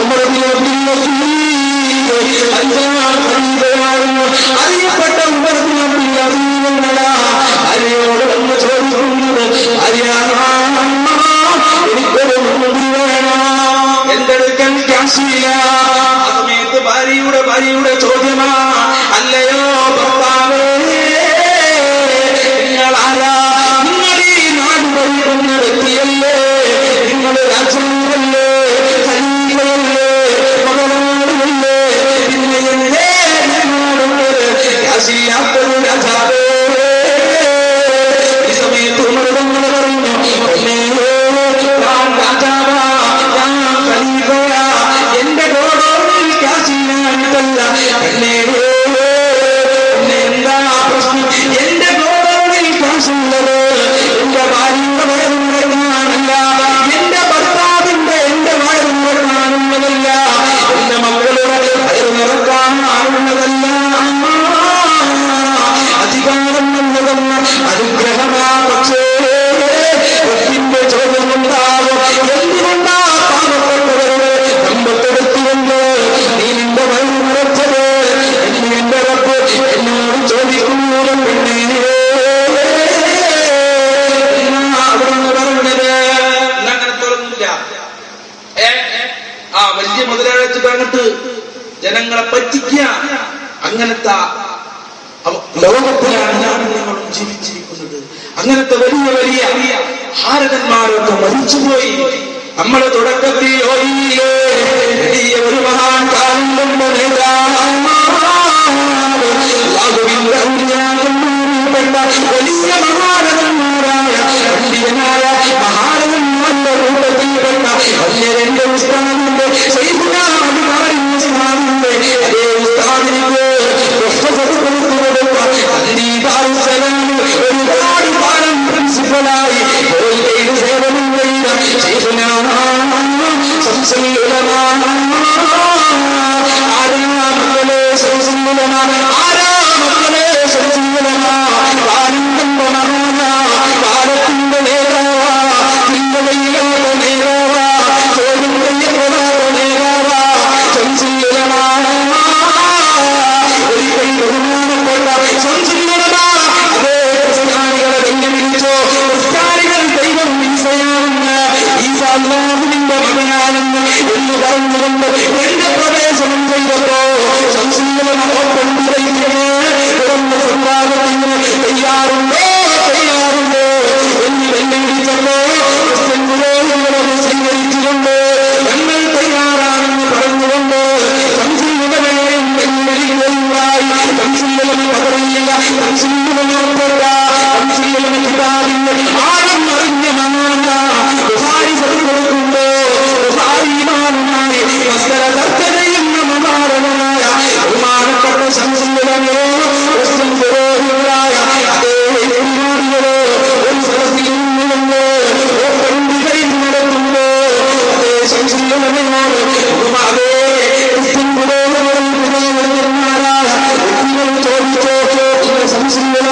അറിയപ്പെട്ട അറിയുന്നടാ ആരെയോട് വന്ന് ചോദിക്കുന്നത് ആര്യാണോ എനിക്കൊരു മുന്തിരി വേണോ എന്തെടുക്കാൻ ക്യാഷില്ല ആ സമയത്ത് ഭാര്യയുടെ ഭാര്യയുടെ ചോദ്യമാ അല്ലയോ ഭർത്താവേ നിങ്ങൾ ആരാ നിങ്ങൾ ഈ നാട് ഭരിക്കുന്ന വ്യക്തിയല്ലേ നിങ്ങൾ രാജാവല്ലേ ഖലീഫയല്ലേ മകളാടുമല്ലേ പിന്നെ എന്തേ നിങ്ങളോട് ക്യാഷില്ലാത്തൊരു രാജാവേ ഈ സമയത്ത് മൃഗങ്ങൾ പറഞ്ഞു "പൊന്നേ, ഞാൻ രാജാവാ ഞാൻ ഖലീഫയാ എന്റെ ഗോഡൗണിൽ ക്യാഷില്ലാഞ്ഞിട്ടല്ല എന്നെ എന്നെ എന്താ പ്രശ്നം എന്റെ ഗോഡൗണിൽ ക്യാഷുള്ളത് എന്റെ ഭാര്യയുടെ വയറുമുറങ്ങാനല്ല എന്റെ ഭർത്താവിന്റെ എന്റെ വയറുമുറങ്ങാനുള്ളതല്ല എന്റെ മക്കളുടെ വയറുനിറക്കാനുള്ളതല്ല അധികാരം എന്നതെന്ന അനുഗ്രഹമാ പക്ഷേ ഒറ്റിന്റെ ചോദ്യമുണ്ടാകും എന്തുകൊണ്ടാ പാവപ്പെട്ടവരുടെ സമ്പത്തെടുത്തുകൊണ്ട് നീ നിന്റെ വയറ് നിറച്ചത് എന്ന് എന്റെ റബ്ബ് എന്നോട് ചോദിക്കുന്നു പെണ്ണേ എന്നാ അവിടുന്ന് പറഞ്ഞത് എന്നാ അങ്ങനെ തുറന്നില്ല ഏ? ആ വലിയ മുതലാളിച്ച് പറഞ്ഞിട്ട് ജനങ്ങളെ പറ്റിക്കുക അങ്ങനത്തെ അവ- ലോകത്തിലാണ് ഞാനും നിങ്ങളും ജീവിച്ചിരിക്കുന്നത് അങ്ങനത്തെ വലിയ വലിയ ഭാരതന്മാരൊക്കെ മരിച്ചുപോയി നമ്മളെ തുടക്കത്തിൽ ഓയില്ലേ വലിയ ഒരു മഹാൻ കാലം കൊണ്ട് നേതാവിന്റെ ഔലിയാക്കന്മാരിൽപ്പെട്ട വലിയ മഹാരഥന്മാരായ പണ്ഡിതനായ മഹാരഥന്മാരുടെ കൂട്ടത്തിൽപ്പെട്ട വലിയ രണ്ട് ഉസ്താദിന്റെ സൈബുനാദിന്റെ അതേ ഉസ്താദിനിക്ക് പുഷ്പസദസ്സ് കൊടുത്ത അന്തീതാറുസലാമിൽ ഒരുപാട് കാലം പ്രിൻസിപ്പലായി കോൽക്കയിൽ സേവനം ചെയ്ത ശൈഖുനാ സംസല്ലുലമാ ആരാ മക്കളെ സംസല്ലുലമാ ആരാ മക്കളെ സംസല്ലുലമാ ആനന്ദം മഹാന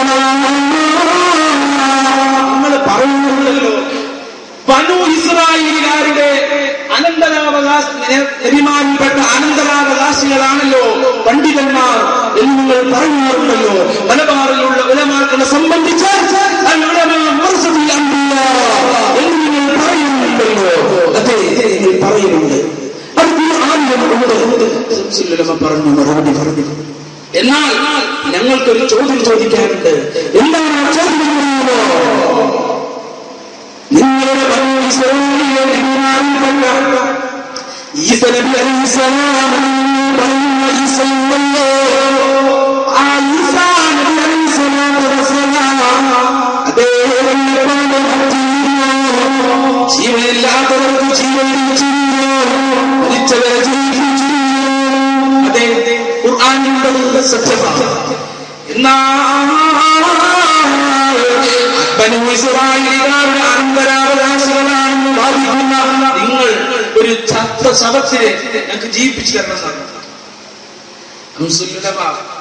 നമ്മൾ പറയുന്നുണ്ടല്ലോ ബനു ഇസ്രായേലുകാരുടെ അനന്തരാവകാശ നബിമാരിൽപ്പെട്ട അനന്തരാവകാശികളാണല്ലോ പണ്ഡിതന്മാർ എന്ന് നിങ്ങൾ പറയുന്നുണ്ടല്ലോ മലബാറിലുള്ള ഉലമാക്കളെ സംബന്ധിച്ച് അൽ ഉലമാ വറസത്തുൽ അംബിയാ എന്ന് നിങ്ങൾ പറയുന്നുണ്ടല്ലോ അതെ നിങ്ങൾ പറയുന്നുണ്ട് അത് ഖുർആനിലുണ്ട് ശംസുൽ പറഞ്ഞു മറുപടി പറഞ്ഞു എന്നാൽ ഞങ്ങൾക്കൊരു ചോദ്യം ചോദിക്കാനുണ്ട് എന്താണ് ആ ചോദ്യം എന്ന് അറിയുമോ നിങ്ങളുടെ ബനൂ ഇസ്രായേലിലെ നബിമാരിൽപ്പെട്ട ഈസ നബി അലൈഹിസ്സലാം എന്ന് പറയുന്ന ഈസയുണ്ടല്ലോ, ആ ഈസാ നബി അലൈഹിസ്സലാത്തു വസ്സലാം അദ്ദേഹം ജീവനില്ലാത്തവർക്ക് ജീവൻ മരിച്ചവരെ ജീവിപ്പിച്ചിരുന്നു അതെ ഖുർആാനിന്റെ സത്യമാണ് എന്നാൽ ബനൂ ഇസ്രായേലികളുടെ അനന്തരാവകാശികളാണെന്ന് വാദിക്കുന്ന നിങ്ങൾ ഒരു ചത്ത ശവത്തിനെ ഞങ്ങൾക്ക് ജീവിപ്പിച്ചു തരണം എന്നാണ് ഹംസുല്ലുലമ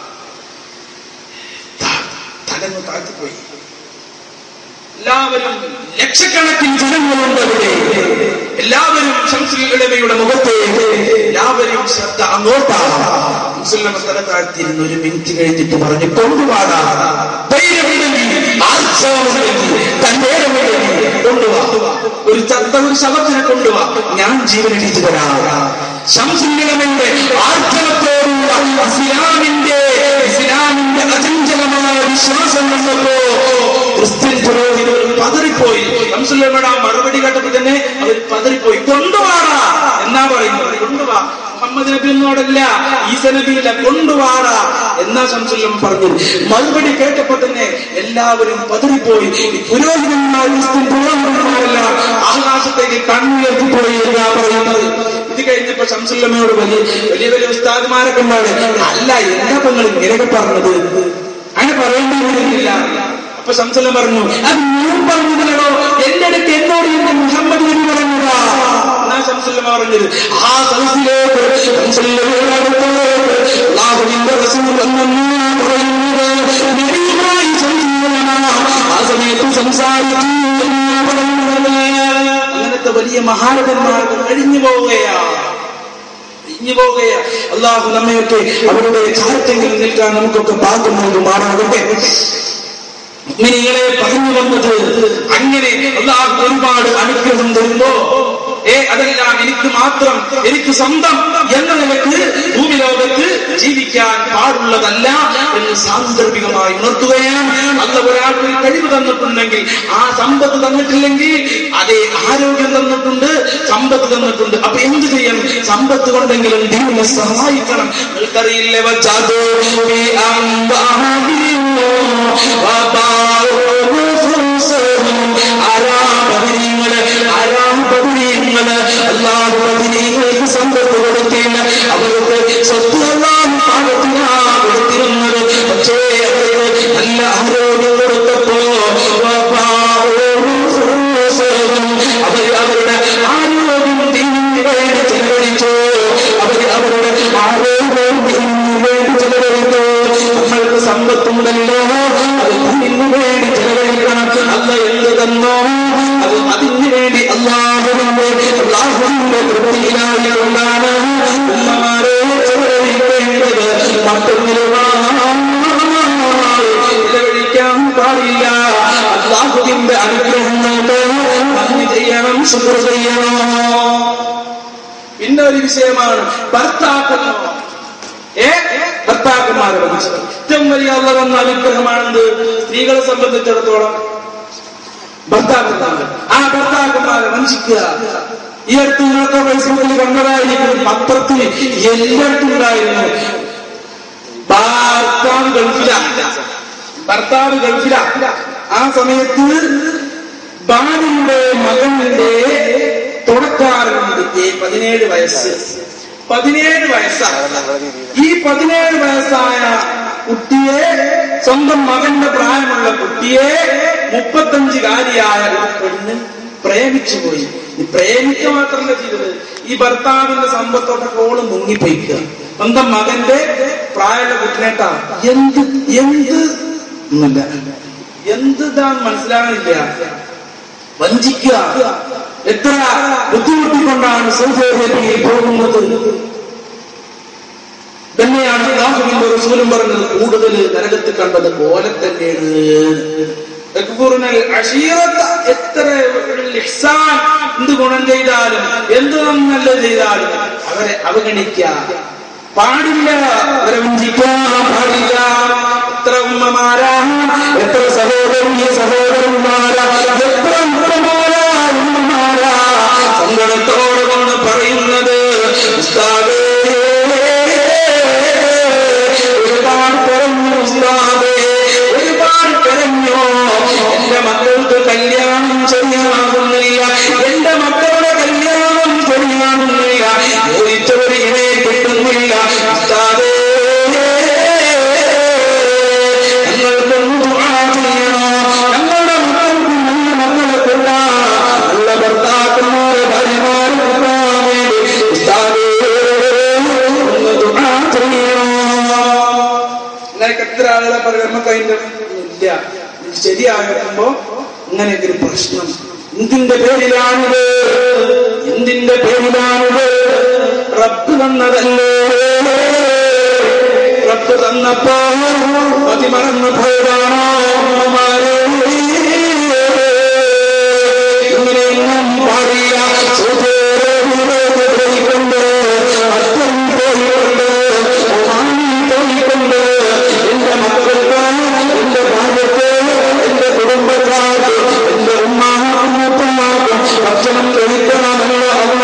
ത- തലങ്ങ് താഴ്ത്തിപ്പോയി എല്ലാവരും ലക്ഷക്കണക്കിന് ജനങ്ങളുണ്ട് അവിടെ എല്ലാവരും ശംസുലമയുടെ മുഖത്തെ എല്ലാവരും ശ്രദ്ധ അങ്ങോട്ടാണ് മുസ്ലിം സ്ഥല താഴ്ത്തിയിരുന്ന ഒരു മിനിറ്റ് കഴിഞ്ഞിട്ട് പറഞ്ഞു കൊണ്ടുപാടാ ധൈര്യമുണ്ടെങ്കിൽ ആർജവമുണ്ടെങ്കിൽ തന്റെ ഇടമുണ്ടെങ്കിൽ കൊണ്ടുവാ ഒരു ചത്ത ഒരു ശവത്തിനെ കൊണ്ടുവാ ഞാൻ ജീവനെടുത്തു തരാം ശംസുലമയുടെ ആർജവത്തോടുള്ള ഇസ്ലാമിന്റെ ഇസ്ലാമിന്റെ അചഞ്ചലമായ വിശ്വാസം വന്നപ്പോ ക്രിസ്ത്യൻ പുരോഹിതർ പതറിപ്പോയി ശംസുലമയുടെ ആ മറുപടി കേട്ടപ്പോ തന്നെ അവർ പതറിപ്പോയി കൊണ്ടുവാടാ എന്നാ പറയുന്നത് കൊണ്ടുവാ മുഹമ്മദ് നബി എന്നോടല്ല ഈസ നബിയില്ല കൊണ്ടുവാടാ എന്നാ ശംസുല്ലം പറഞ്ഞു മറുപടി കേട്ടപ്പോ തന്നെ എല്ലാവരും പതറിപ്പോയി ഈ പുരോഹിതന്മാർ ക്രിസ്ത്യൻ പുരോഹിതന്മാരല്ല ആകാശത്തേക്ക് കണ്ണുയർത്തിപ്പോയി എന്നാ പറയുന്നത് ഇത് കഴിഞ്ഞപ്പോ ശംസുല്ലമ്മയോട് വലിയ വലിയ വലിയ ഉസ്താദ്മാരൊക്കെ ഉണ്ടാണ് അല്ല എന്താ ഇപ്പൊ നിങ്ങൾ ഇങ്ങനെയൊക്കെ പറഞ്ഞത് അങ്ങനെ പറയേണ്ടി വരുന്നില്ല അപ്പൊ ശംസുല്ല പറഞ്ഞു അത് ഞാൻ പറഞ്ഞതിലോ എന്റെ അടുത്ത് എന്നോട് എന്റെ മുഹമ്മദ് നബി പറഞ്ഞതാ എന്നാ ശംസുല്ലമ്മ പറഞ്ഞത് ആ സദസ്സിലേക്ക് ശംസുല്ലമ്മയുടെ അടുത്തേക്ക് അല്ലാഹുവിന്റെ റസൂൽ വന്നെന്ന് പറയുന്നത് നബിയുമായി ശംസുല്ലമ്മ ആ സമയത്ത് സംസാരിച്ചു എന്നാ പറയുന്നത് അങ്ങനത്തെ വലിയ മഹാരഥന്മാർക്ക് കഴിഞ്ഞു പോവുകയാണ് ഇഞ്ഞു പോവുകയാ അള്ളാഹു നമ്മയൊക്കെ അവരുടെ ചാരത്തെങ്കിലും നിൽക്കാൻ നമുക്കൊക്കെ ഭാഗ്യം നൽകുമാറാകട്ടെ മിനിങ്ങളെ പറഞ്ഞു വന്നത് അങ്ങനെ അള്ളാഹു ഒരുപാട് അനുഗ്രഹം തരുമ്പോ ഏ അതെല്ലാം എനിക്ക് മാത്രം എനിക്ക് സ്വന്തം എന്ന നിലക്ക് ഭൂമി ലോകത്ത് ജീവിക്കാൻ പാടുള്ളതല്ല എന്ന് സാന്ദർഭികമായി ഉണർത്തുകയാണ് അല്ല ഒരാൾക്ക് ഒരു കഴിവ് തന്നിട്ടുണ്ടെങ്കിൽ ആ സമ്പത്ത് തന്നിട്ടില്ലെങ്കിൽ അതേ ആരോഗ്യം തന്നിട്ടുണ്ട് സമ്പത്ത് തന്നിട്ടുണ്ട് അപ്പൊ എന്ത് ചെയ്യണം സമ്പത്ത് കൊണ്ടെങ്കിലും ദൈവനെ സഹായിക്കണം നിങ്ങൾക്കറിയില്ലേ വച്ചാതോ ആരാപതിനീങ്ങള് ആരാപതിനീങ്ങള് അല്ലാഹു പതിനീങ്ങൾക്ക് സമ്പത്ത് കൊടുത്തില്ല അവർക്ക് സ്വത്ത് അല്ലാഹു പാകത്തിനാ കൊടുത്തിരുന്നത് പക്ഷേ അവർക്ക് നല്ല ആരോഗ്യം കൊടുത്തപ്പോ അവർ അവരുടെ ആരോഗ്യം ദീനിന് വേണ്ടി ചെലവഴിച്ചു അവർ അവരുടെ ആരോഗ്യം ദീനിന് വേണ്ടി ചെലവഴിച്ചു നമ്മൾക്ക് സമ്പത്തുണ്ടല്ലോ അത് ദീനിന് വേണ്ടി ചെലവഴിക്കണം അല്ല എന്ത് തന്നോ അത് അതിന് വേണ്ടി അള്ളാഹുവിന്റെ അള്ളാഹുവിന്റെ തൃപ്തിയിലായതുകൊണ്ടാണ് ഉമ്മമാരെ ചെലവഴിക്കേണ്ടത് മറ്റൊന്നിലുമാണ് ചെലവഴിക്കാൻ പാടില്ല അള്ളാഹുവിന്റെ അനുഗ്രഹങ്ങൾക്ക് നന്ദി ചെയ്യണം ശുക്ർ ചെയ്യണം പിന്നെ ഒരു വിഷയമാണ് ഭർത്താക്കന്മാർ ഏ ഭർത്താക്കന്മാരെ വഞ്ചിക്കുക ഏറ്റവും വലിയ അള്ള വന്ന അനുഗ്രഹമാണെന്ത് സ്ത്രീകളെ സംബന്ധിച്ചിടത്തോളം ഭർത്താക്കന്മാർ ആ ഭർത്താക്കന്മാരെ വഞ്ചിക്കുക ഈ അടുത്ത് നിങ്ങൾക്ക് ഫേസ്ബുക്കിൽ കണ്ടതായിരിക്കും പത്രത്തിൽ എല്ലായിടത്തും ഉണ്ടായിരുന്നു ഭർത്താവ് ഗൾഫിലാണ് ഭർത്താവ് ഗൾഫിലാണ് ആ സമയത്ത് ഭാര്യയുടെ മകന്റെ തുടക്കാറുണ്ട് ഈ പതിനേഴ് വയസ്സ് പതിനേഴ് വയസ്സാണ് ഈ പതിനേഴ് വയസ്സായ കുട്ടിയെ സ്വന്തം മകന്റെ പ്രായമുള്ള കുട്ടിയെ മുപ്പത്തഞ്ചുകാരിയായ ഒരു പെണ്ണ് പ്രേമിച്ചു പോയി ഈ പ്രേമിക്കുക മാത്രമല്ല ചെയ്തത് ഈ ഭർത്താവിന്റെ സമ്പത്തൊക്കെ ഓള് മുങ്ങിപ്പോയിക്കുക സ്വന്തം മകന്റെ പ്രായമുള്ള കുട്ടിനേട്ടാ എന്ത് എന്ത് ഒന്നുമില്ല എന്താണ് മനസ്സിലാകുന്നില്ല വഞ്ചിക്കുക എത്ര ബുദ്ധിമുട്ടിക്കൊണ്ടാണ് സൗദി അറേബ്യയിൽ പോകുന്നത് തന്നെയാണ് അള്ളാഹുവിന്റെ റസൂലും പറഞ്ഞത് കൂടുതൽ നരകത്ത് കണ്ടത് പോലെ തന്നെയാണ് യക്ഫുറുനൽ അശീറത്ത എത്ര ഇഹ്സാൻ എന്ത് ഗുണം ചെയ്താലും എന്ത് നല്ല ചെയ്താലും അവരെ അവഗണിക്കുക പാടില്ല അവരെ വഞ്ചിക്കാൻ പാടില്ല എത്ര ഉമ്മമാരാ എത്ര സഹോദരി സഹോദരന്മാരാ എത്ര ഉമ്മമാരാ ഉമ്മമാരാ സങ്കടത്തോടാണ് പറയുന്നത് ഉസ്താദേ ഒരുപാട് പറഞ്ഞു ഉസ്താദേ ഒരുപാട് പറഞ്ഞു എന്റെ മക്കൾക്ക് കല്യാണം ശരിയാകുന്നില്ല എന്റെ മക്കളുടെ കല്യാണം ശരിയാകുന്നില്ല ചോദിച്ചവർ ഇവയെ കിട്ടുന്നില്ല ഉസ്താദേ ഞങ്ങൾക്കൊന്ന് ദുആ ചെയ്യണോ ഞങ്ങളുടെ മക്കൾക്ക് നല്ല മക്കളെ കൊണ്ടാ നല്ല ഭർത്താക്കന്മാരെ ഭാര്യമാരെ കൊണ്ടാൻ വേണ്ടി ഉസ്താദേ ഒന്ന് ദുആ ചെയ്യണോ ഇങ്ങനെയൊക്കെ എത്ര ആളുകളെ പറയും നമുക്ക് അതിന്റെ ഇല്ല ഇത് ശരിയാകുമ്പോ ഇങ്ങനെയൊക്കെ ഒരു പ്രശ്നം എന്തിന്റെ പേരിലാണിത് എന്തിന്റെ പേരിലാണിത് റബ്ബ് തന്നതല്ലേ റബ്ബ് തന്നപ്പോ മതിമറന്നു പോയതാണോ അമ്മമാരെ ഇങ്ങനെയൊന്നും പാടില്ല സൂചേരവിലേക്ക് പോയിക്കൊണ്ട് അർത്ഥം പോയിക്കൊണ്ട് ഒമാനി പോയിക്കൊണ്ട് എന്റെ മക്കൾക്ക് എന്റെ ഭാര്യക്ക് എന്റെ കുടുംബക്കാർക്ക് എന്റെ ഉമ്മാക്കും ഉപ്പമാക്കും ഭക്ഷണം കഴിക്കണമെന്ന് അമ്മ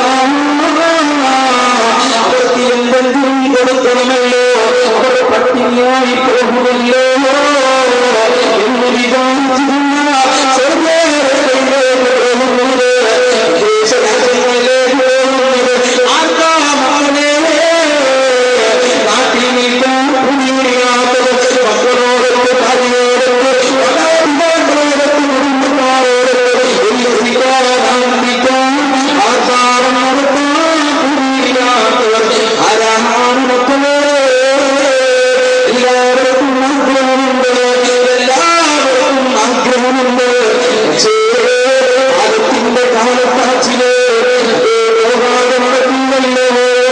അവർക്ക് എന്തെങ്കിലും കൊടുക്കണമല്ലോ അവർ പട്ടിണിയായി പോകുമല്ലോ എന്ന് വിചാരിച്ചിരുന്ന സ്വർഗ്ഗത്തിലേക്ക് പോകുന്നത് ദേശരാജ്യങ്ങളിലേക്ക് പോകുന്നത് ആർക്കാ മകനെ നാട്ടിൽ നിൽക്കാൻ കുടിയില്ലാത്തത് മക്കളോടൊത്ത് ഭാര്യയോടൊത്ത് കുടുംബക്കാരോടൊത്ത് എല്ലിക്കാൻ ആനന്ദിക്കാൻ ആർക്കാരം നടത്താൻ കുടിയില്ലാത്തവർ ആരാണ് മക്കളെ എല്ലാവർക്കും ആഗ്രഹമുണ്ട് എല്ലാവർക്കും ആഗ്രഹമുണ്ട് പക്ഷേ കാലത്തിന്റെ കാലത്താച്ചില് പോകാതെ നടക്കില്ലല്ലോ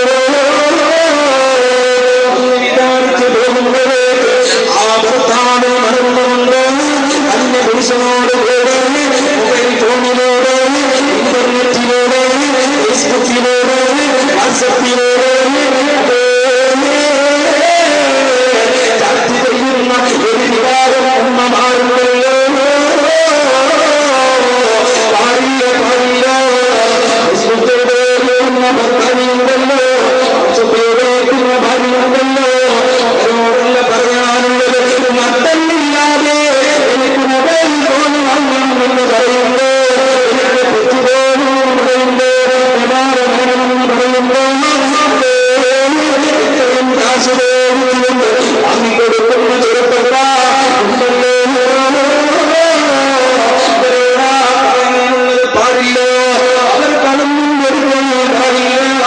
ഒന്ന് വിചാരിച്ചു പോകുമ്പോഴേ ആ ഭർത്താവ് മറന്നുകൊണ്ട് അന്യ പുരുഷനോട് കൂടെ മൊബൈൽ ഫോണിലൂടെ ഇന്റർനെറ്റിലൂടെ ഫേസ്ബുക്കിലൂടെ വാട്സപ്പിലൂടെ ചർച്ച ചെയ്യുന്ന ഒരു വിഭാഗം അമ്മമാരുണ്ടല്ലോ പാടില്ല പാടില്ല ഫേസ്ബുക്കിലൂടെ ഭർത്താവിയുണ്ടല്ലോ വാട്സപ്പിലൂടെ ഭാര്യയുണ്ടല്ലോ അവരോടല്ല പറയാനുള്ളത് നട്ടല്ലില്ലാതെ എനിക്ക് മൊബൈൽ ഫോൺ വാങ്ങണമെന്ന് പറയുമ്പോ എനിക്ക് കൊച്ചുപോലും പറയുമ്പോ പ്രധാനം വേണമെന്ന് പറയുമ്പോ ഇത്രയും കാശ് മേടിച്ചുകൊണ്ട് വാങ്ങിക്കൊടുക്കുന്ന ചെറുപ്പക്കാർ ഉണ്ടല്ലോ അവരോടാ പറയാനുള്ളത് പാടില്ല അവർ കടന്നും വരുമ്പോൾ പാടില്ല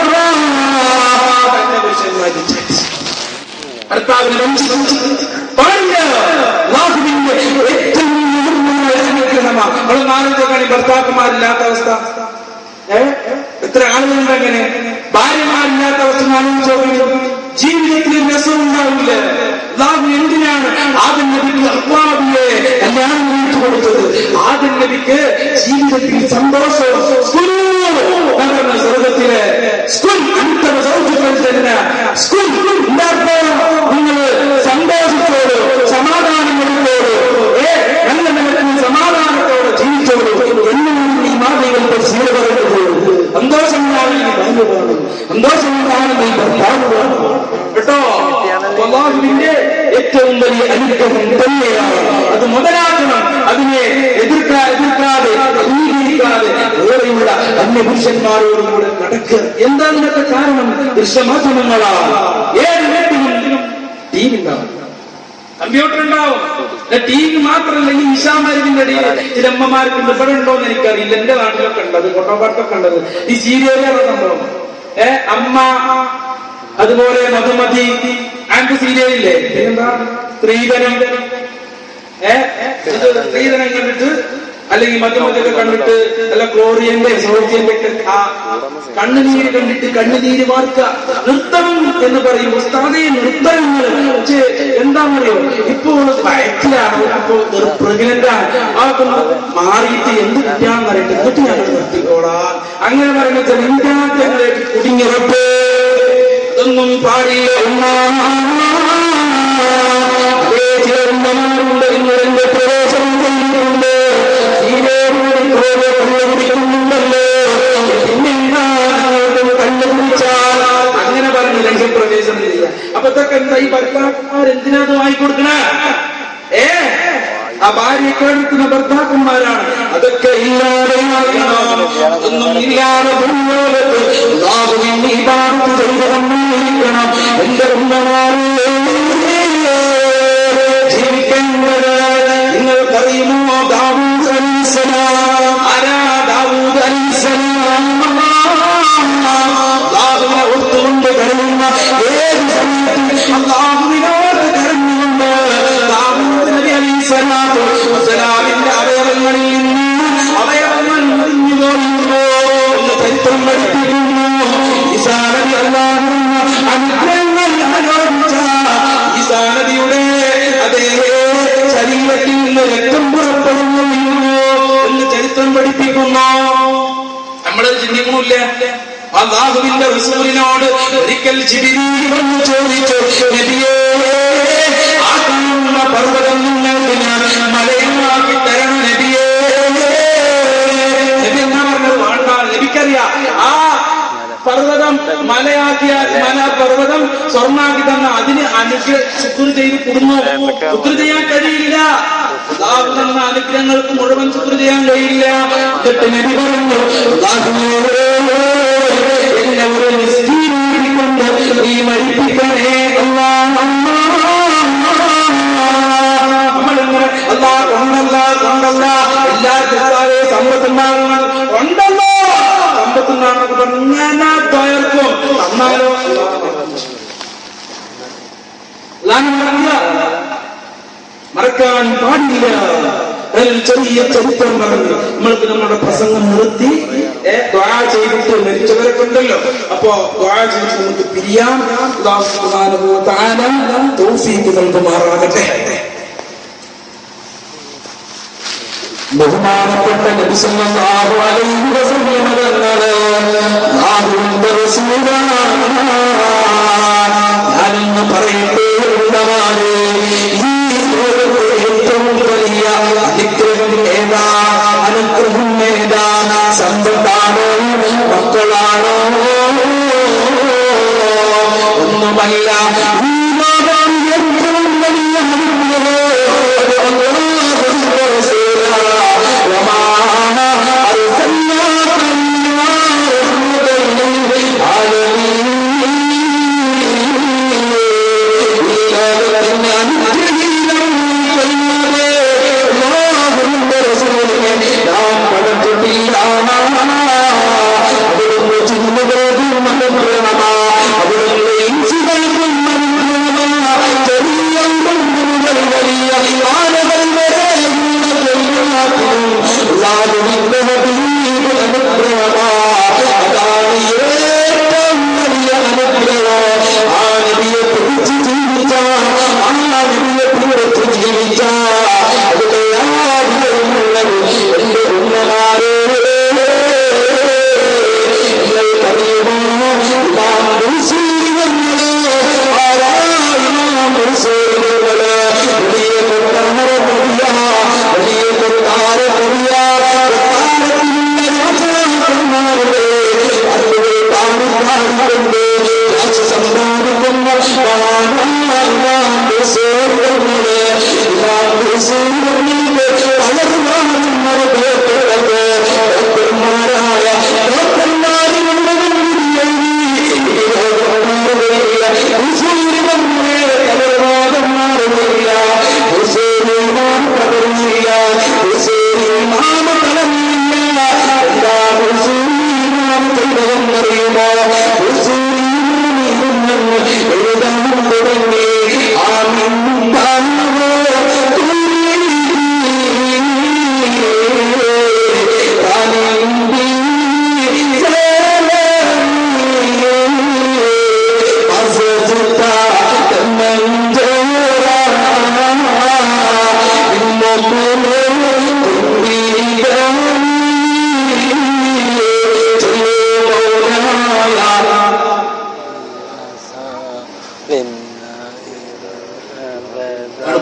ഭർത്താവിനെ വഞ്ചിച്ചു പാടില്ല അല്ലാഹുവിന്റെ ഏറ്റവും ഉയർന്ന അനുഗ്രഹമാണ് നമ്മൾ നാലോചിക്കാൻ ഭർത്താക്കന്മാരില്ലാത്ത അവസ്ഥ ഏ എത്ര ആളുകളുണ്ട് അങ്ങനെ ഭാര്യമാരില്ലാത്ത അവസ്ഥ ആലോചിച്ചോ ജീവിതത്തിൽ രസം ഉണ്ടാവില്ല അള്ളാഹു എന്തിനാണ് ആദ്യം നബിക്ക് അള്ളാഹുവിയെ കല്യാണം കഴിച്ചു കൊടുത്തത് ആദ്യം നബിക്ക് ജീവിതത്തിൽ സന്തോഷം സ്കൂൾ നഗര സ്വർഗത്തിലെ സ്കൂൾ അടുത്ത സൗഹൃദങ്ങൾ തന്നെ സ്കൂൾ ഉണ്ടാക്കുമ്പോൾ നിങ്ങൾ സന്തോഷത്തോട് സമാധാനങ്ങളോട് ഏ നല്ല നിലത്തിൽ സമാധാനത്തോടെ ജീവിച്ചോളൂ എന്നും ഈ മാതൃകൾ ശീല പറയുന്നത് സന്തോഷമുണ്ടാവില്ല നീ ഭാര്യ വേണം സന്തോഷമുണ്ടാവണം നീ ഭർത്താവ് വേണം കേട്ടോ അപ്പൊ അള്ളാഹുവിന്റെ ഏറ്റവും വലിയ അനുഗ്രഹം തന്നെയാണ് അത് മുതലാക്കണം അതിനെ എതിർക്കാ എതിർക്കാതെ അംഗീകരിക്കാതെ വേറെയുള്ള അന്യപുരുഷന്മാരോടും കൂടെ നടക്കുക എന്താണ് ഇതിനൊക്കെ കാരണം ദൃശ്യമാധ്യമങ്ങളാണ് ഏത് വീട്ടിലും ടി വി ഉണ്ടാവും കമ്പ്യൂട്ടർ ഉണ്ടാവും ടി വി മാത്രമല്ല ഈ ഇഷാമരുവിന്റെ ഇടയിൽ ചില അമ്മമാർക്ക് ഇവിടെ ഉണ്ടോന്ന് എനിക്കറിയില്ല എന്റെ നാട്ടിലൊക്കെ ഉണ്ട് അത് കൊട്ടോപ്പാട്ടൊക്കെ ഉണ്ടത് ഈ സീരിയലാണ് സംഭവം ഏ അമ്മ അതുപോലെ മധുമതി ആൻഡ് സീരിയലില്ലേ പിന്നെന്താ സ്ത്രീധനം ഏ ഇത് സ്ത്രീധനം കണ്ടിട്ട് അല്ലെങ്കിൽ മറ്റു മറ്റൊക്കെ കണ്ടിട്ട് അല്ല ക്ലോറിയന്റെ സോഡിയന്റെ ഒക്കെ ആ കണ്ണുനീര് കണ്ടിട്ട് കണ്ണുനീര് വാർക്ക നൃത്തം എന്ന് പറയും ഉസ്താദെ നൃത്തങ്ങൾ പക്ഷേ എന്താ പറയോ ഇപ്പോൾ വയറ്റിലാണ് അപ്പൊ പ്രഗ്നന്റ് ആണ് അതൊക്കെ ഒന്ന് മാറിയിട്ട് എന്ത് കുട്ടിയാണെന്ന് അറിയട്ടെ എന്നിട്ട് ഞാൻ നിർത്തിക്കോളാ അങ്ങനെ പറയുന്നത് നിന്ദാത്തങ്ങളിലേക്ക് കുടുങ്ങിയറപ്പേ അതൊന്നും പാടില്ല അതേ ചില ഉമ്മമാരുണ്ട് ഇന്ന് എന്റെ പ്രവേശനം ചെയ്യുന്നുണ്ട് തീരോടുകൂടി ഓരോ കള്ളു കുടിക്കുന്നുണ്ടല്ലോ പിന്നെന്താ കള്ളു കുടിച്ചാൽ അങ്ങനെ പറഞ്ഞ് രംഗപ്രവേശനം ചെയ്യുക അപ്പൊ ഇതൊക്കെ എന്താ ഈ ഭർത്താക്കന്മാർ എന്തിനാ അത് വാങ്ങിക്കൊടുക്കണേ ഏ ആ ഭാര്യ കേൾക്കുന്ന ഭർത്താക്കന്മാരാണ് അതൊക്കെ ഇല്ലാതെയാകണം ഒന്നും ഇല്ലാതെ ഭൂലോകത്ത് അല്ലാഹുവിനെ ഇബാദത്ത് ചെയ്ത് കൊണ്ടിരിക്കണം എന്റെ ഉമ്മമാരെ ജീവിക്കേണ്ടത് നിങ്ങൾക്കറിയുമോ ദാവൂദ് അലൈഹിസ്സലാം ആരാ ദാവൂദ് അലൈഹിസ്സലാം അല്ലാഹുവിനെ ഓർത്തുകൊണ്ട് കരയുന്ന ഏത് സമയത്തും അല്ലാഹുവിനോട് കരഞ്ഞുകൊണ്ട് ദാവൂദ് നബി അലൈഹിസ്സലാത്തു വസ്സലാമിന്റെ അവയവങ്ങളിൽ നിന്ന് അവയവങ്ങൾ മുറിഞ്ഞു പോകുന്നു എന്ന് ചരിത്രം പഠിപ്പിക്കുന്നു ഈസാ നബി അല്ലാഹുവിന് അനുഗ്രഹങ്ങൾ ആരോപിച്ച ഈസാ നബിയുടെ അതേ ശരീരത്തിൽ നിന്ന് രക്തം പുറപ്പെടുന്നു എന്ന് ചരിത്രം പഠിപ്പിക്കുന്നു നമ്മളത് ചിന്തിക്കണില്ല അള്ളാഹുവിന്റെ റസൂലിനോട് ഒരിക്കൽ ജിബിരി വന്ന് ചോദിച്ചു നബിയേ ആ കാണുന്ന പർവ്വതം നിങ്ങൾക്ക് ഞാൻ മലയമാക്കി തരണം നബിയേ നബി എന്നാ പറഞ്ഞത് വേണ്ട നബിക്കറിയാം ആ പർവ്വതം മലയാക്കിയാൽ മല പർവ്വതം സ്വർണ്ണാക്കി തന്ന അതിന് അനുഗ്രഹ ശുക്ർ ചെയ്ത് കുടുങ്ങും ശുക്ർ ചെയ്യാൻ കഴിയില്ല അള്ളാഹു തന്ന അനുഗ്രഹങ്ങൾക്ക് മുഴുവൻ ശുക്ർ ചെയ്യാൻ കഴിയില്ല എന്നിട്ട് നബി പറഞ്ഞു അള്ളാഹുവേ, എന്നെ ഒരു മിസ്കീനാക്കി കൊണ്ട് നീ മരിപ്പിക്കണേ നമ്മളിങ്ങനെ അല്ലാ കൊണ്ടല്ല കൊണ്ടല്ല എല്ലാ കൃത്താവെ സമ്പത്തുണ്ടാകണം കൊണ്ടല്ലോ സമ്പത്തുണ്ടാകണമെന്ന് പറഞ്ഞ് ഞാൻ ആ ദ്വയർക്കും തന്നാലോ അല്ലാതെ മറക്കില്ല മറക്കാൻ പാടില്ല അതിൽ ചെറിയ ചരിത്രം പറഞ്ഞു നമ്മൾക്ക് നമ്മുടെ പ്രസംഗം നിർത്തി ഏ, ദ്വാ ചെയ്തിട്ട് മരിച്ചവരൊക്കെ ഉണ്ടല്ലോ അപ്പോ ദ്വാ ചെയ്തിട്ട് നമുക്ക് പിരിയാം അല്ലാഹു സുബ്ഹാനഹു വ തആല തൗഫീഖ് നൽകുമാറാകട്ടെ ബഹുമാനപ്പെട്ട നബി സല്ലല്ലാഹു അലൈഹി വസല്ലം തങ്ങളെ അല്ലാഹുവിന്റെ റസൂലാണ് ഞാനൊന്ന് പറയട്ടെ ഉള്ളവാരെ ഈ ലോകത്തെ ഏറ്റവും വലിയ അനുഗ്രഹം ഏതാ അനുഗ്രഹം ഏതാ സമ്പത്താണോ മക്കളാണോ ഒന്നുമല്ല ഈ ലോകം ഏറ്റവും വലിയ അനുഗ്രഹം അല്ലാഹുവിന്റെ റസൂലാണ്. വമാ അർസൽനാക ഇല്ലാ റഹ്മത്തൻ ലിൽ ആലമീൻ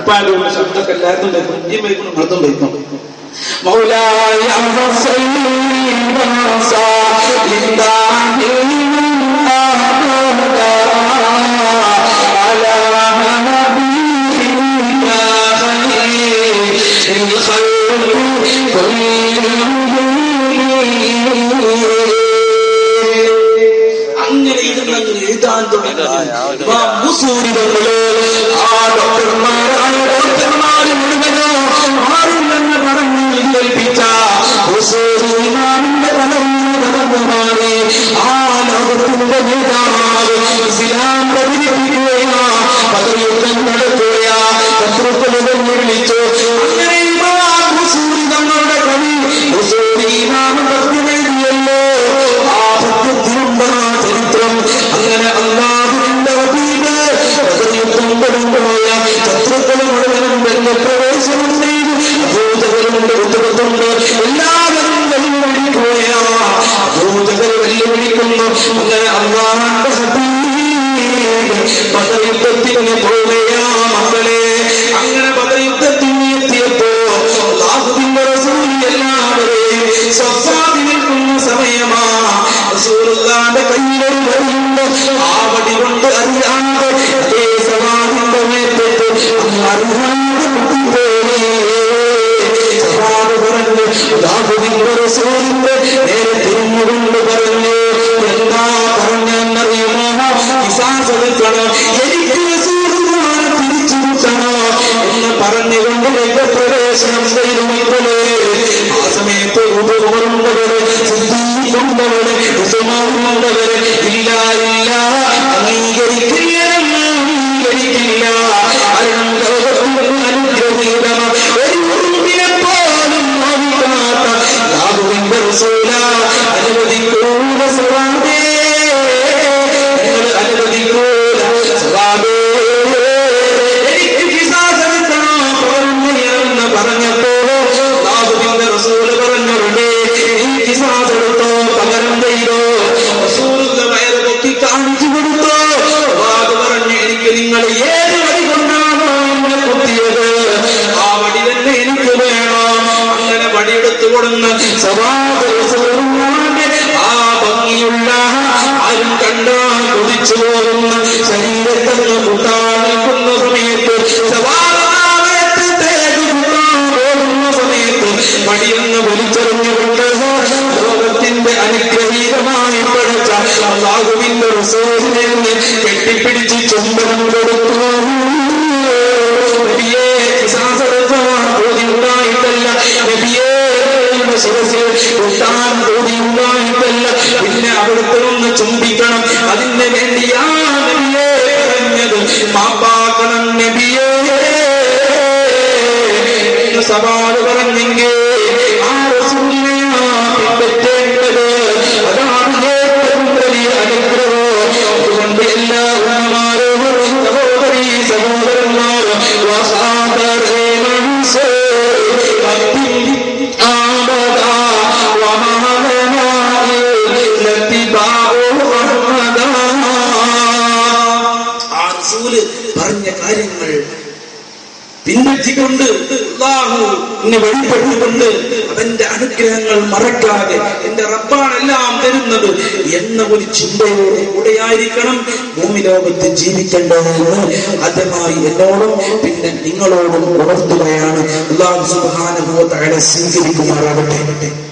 ഉപ്പാന്റെ ശബ്ദമൊക്കെ എല്ലാവർക്കും കേൾക്കും ഈ വയ്ക്കണം മൃതം വയ്ക്കും مولاي صل وسلم على نبينا خير الخلق كلهم അങ്ങനെ ഇരുന്ന് അങ്ങ് എഴുതാൻ തുടങ്ങി ഇമാം മുസൂരി തങ്ങള് ആ ഡോക്ടർമാരായ ഡോക്ടർമാര് മുഴുവനോ ആരില്ലെന്ന് പറഞ്ഞു കേൾപ്പിച്ച മുസൂരി ഇമാമിന്റെ തലയിൽ കടന്നു മാറി ആ ലോകത്തിന്റെ നേതാവ് ഇസ്ലാം പ്രചരിപ്പിക്കുകയാ പദയുദ്ധം നടത്തുകയാ ശത്രുക്കളുടെ വിളിച്ചു അങ്ങനെ ഇമാം മുസൂരി തങ്ങളുടെ കവി മുസൂരി ഇമാം എഴുതിയല്ലോ ആ സത്യത്തിലുണ്ട് ആ ചരിത്രം അങ്ങനെ അള്ളാഹുവിന്റെ ഹബീബ് യുദ്ധം കൊടുമ്പോയ ശത്രുക്കൾ മുഴുവനും രംഗപ്രവേശനം ചെയ്തു അഭൂതകളുണ്ട് ബുദ്ധിമുട്ടുണ്ട് എല്ലാവരും വെല്ലുവിളിക്കുകയാ അഭൂതകൾ വെല്ലുവിളിക്കുന്നു അങ്ങനെ അള്ളാഹുന്റെ ഹബീബ് പദയുദ്ധത്തിന് പോവുകയാ മക്കളെ അങ്ങനെ പദയുദ്ധത്തിന് എത്തിയപ്പോ അള്ളാഹുവിന്റെ റസൂൽ എല്ലാവരെയും സ്വസാധി നിൽക്കുന്ന സമയമാ റസൂലുള്ളാന്റെ കയ്യിലൊരു വടിയുണ്ട് ആ വടി കൊണ്ട് അറിയാതെ അതേ സവാദിന്റെ മേത്തിട്ട് അങ്ങ് അറിയാതെ കുത്തിപ്പോയി സവാദ് പറഞ്ഞു അള്ളാഹുവിന്റെ റസൂലിന്റെ നേരെ തിരിഞ്ഞുകൊണ്ട് പറഞ്ഞു എന്താ പറഞ്ഞെന്നറിയുമോ വിശ്വാസെടുക്കണോ എനിക്ക് റസൂലുള്ളാനെ തിരിച്ചു കിട്ടണോ എന്ന് പറഞ്ഞുകൊണ്ട് രംഗപ്രവേശനം ചെയ്തു മക്കളെ ആ സമയത്ത് ഉപകരണവര് സിദ്ധിക്കൊണ്ടവര് ഉസമാണ്ടവര് ഇല്ല ഇല്ല അംഗീകരിക്കില്ല അംഗീകരിക്കില്ല കാരണം ലോകത്തിന്റെ അനുഗ്രഹീതമ ഒരു ഉറുമ്പിനെ പോലും നോവിക്കാത്ത യാതൊരു റസൂല അനുവദിക്കൂല സവാബേ നിങ്ങൾ അനുവദിക്കൂല സവാബേ എനിക്ക് പിശാചെടുക്കണോ പോരണമെന്ന് പറഞ്ഞപ്പോ അല്ലാഹുവിന്റെ റസൂല് പറഞ്ഞവരുടെ ഈ പിശാചെടുത്തോ പകരം ചെയ്തോ റസൂലിന്റെ വയറ് പൊക്കി കാണിച്ചു കൊടുത്തോ അല്ലാഹു പറഞ്ഞു എനിക്ക് നിങ്ങൾ ഏത് വഴി കൊണ്ടാണോ എന്നെ കുത്തിയത് ആ വടി തന്നെ എനിക്ക് വേണം അങ്ങനെ വടിയെടുത്തു കൊടുന്ന് സവാബ് റസൂലുള്ളാഹിന്റെ ആ ഭംഗിയുള്ള ആരും കണ്ടാൽ കൊതിച്ചു പോകുന്ന ശരീരത്തിന് കൂട്ടാൻ നിൽക്കുന്ന സമയത്ത് സവാലയത്തേക്ക് കൂട്ടാൻ പോകുന്ന സമയത്ത് വടിയെന്ന് വലിച്ചെറിഞ്ഞുകൊണ്ട് ലോകത്തിന്റെ അനുഗ്രഹീതമായി പഠിച്ച അള്ളാഹുവിന്റെ റസൂലിനെ കെട്ടിപ്പിടിച്ച് ചുംബനം കൊടുത്തു നബിയേ പിശാചെടുക്കാൻ തോതിയുണ്ടായിട്ടല്ല നബിയേ എന്ന ശിരസിൽ കൊട്ടാൻ തോതിയുണ്ടായിട്ടല്ല പിന്നെ അവിടുത്തെ ഒന്ന് ചുംബിക്കണം അതിന് വേണ്ടിയാ നബിയേ പറഞ്ഞത് മാപ്പാക്കണം നബിയേ എന്ന് സവാല് പറഞ്ഞെങ്കിൽ ആ റസൂലിനെയാ പിൻപറ്റേണ്ടത് അതാണ് ഏറ്റവും വലിയ അനുഗ്രഹം അതുകൊണ്ട് എല്ലാ ഉമ്മമാരും സഹോദരി സഹോദരന്മാരും വസാദരേ മനസ്സേ ആമദാ വമഹലനായി ലത്തിബാഉ റഹ്മദാ ആ റസൂല് പറഞ്ഞ കാര്യങ്ങൾ പിൻപറ്റിക്കൊണ്ട് അള്ളാഹു എന്നെ വഴിപ്പെട്ടുകൊണ്ട് അവന്റെ അനുഗ്രഹങ്ങൾ മറക്കാതെ എന്റെ റബ്ബാണ് എല്ലാം തരുന്നത് എന്ന ഒരു ചിന്തയോടെ കൂടെയായിരിക്കണം ഭൂമി ലോകത്ത് ജീവിക്കേണ്ടതെന്ന് ആദ്യമായി എന്നോടും പിന്നെ നിങ്ങളോടും ഉണർത്തുകയാണ് അള്ളാഹു സുബാനുഭവത്തെ സ്വീകരിക്കുമാറാകട്ടെ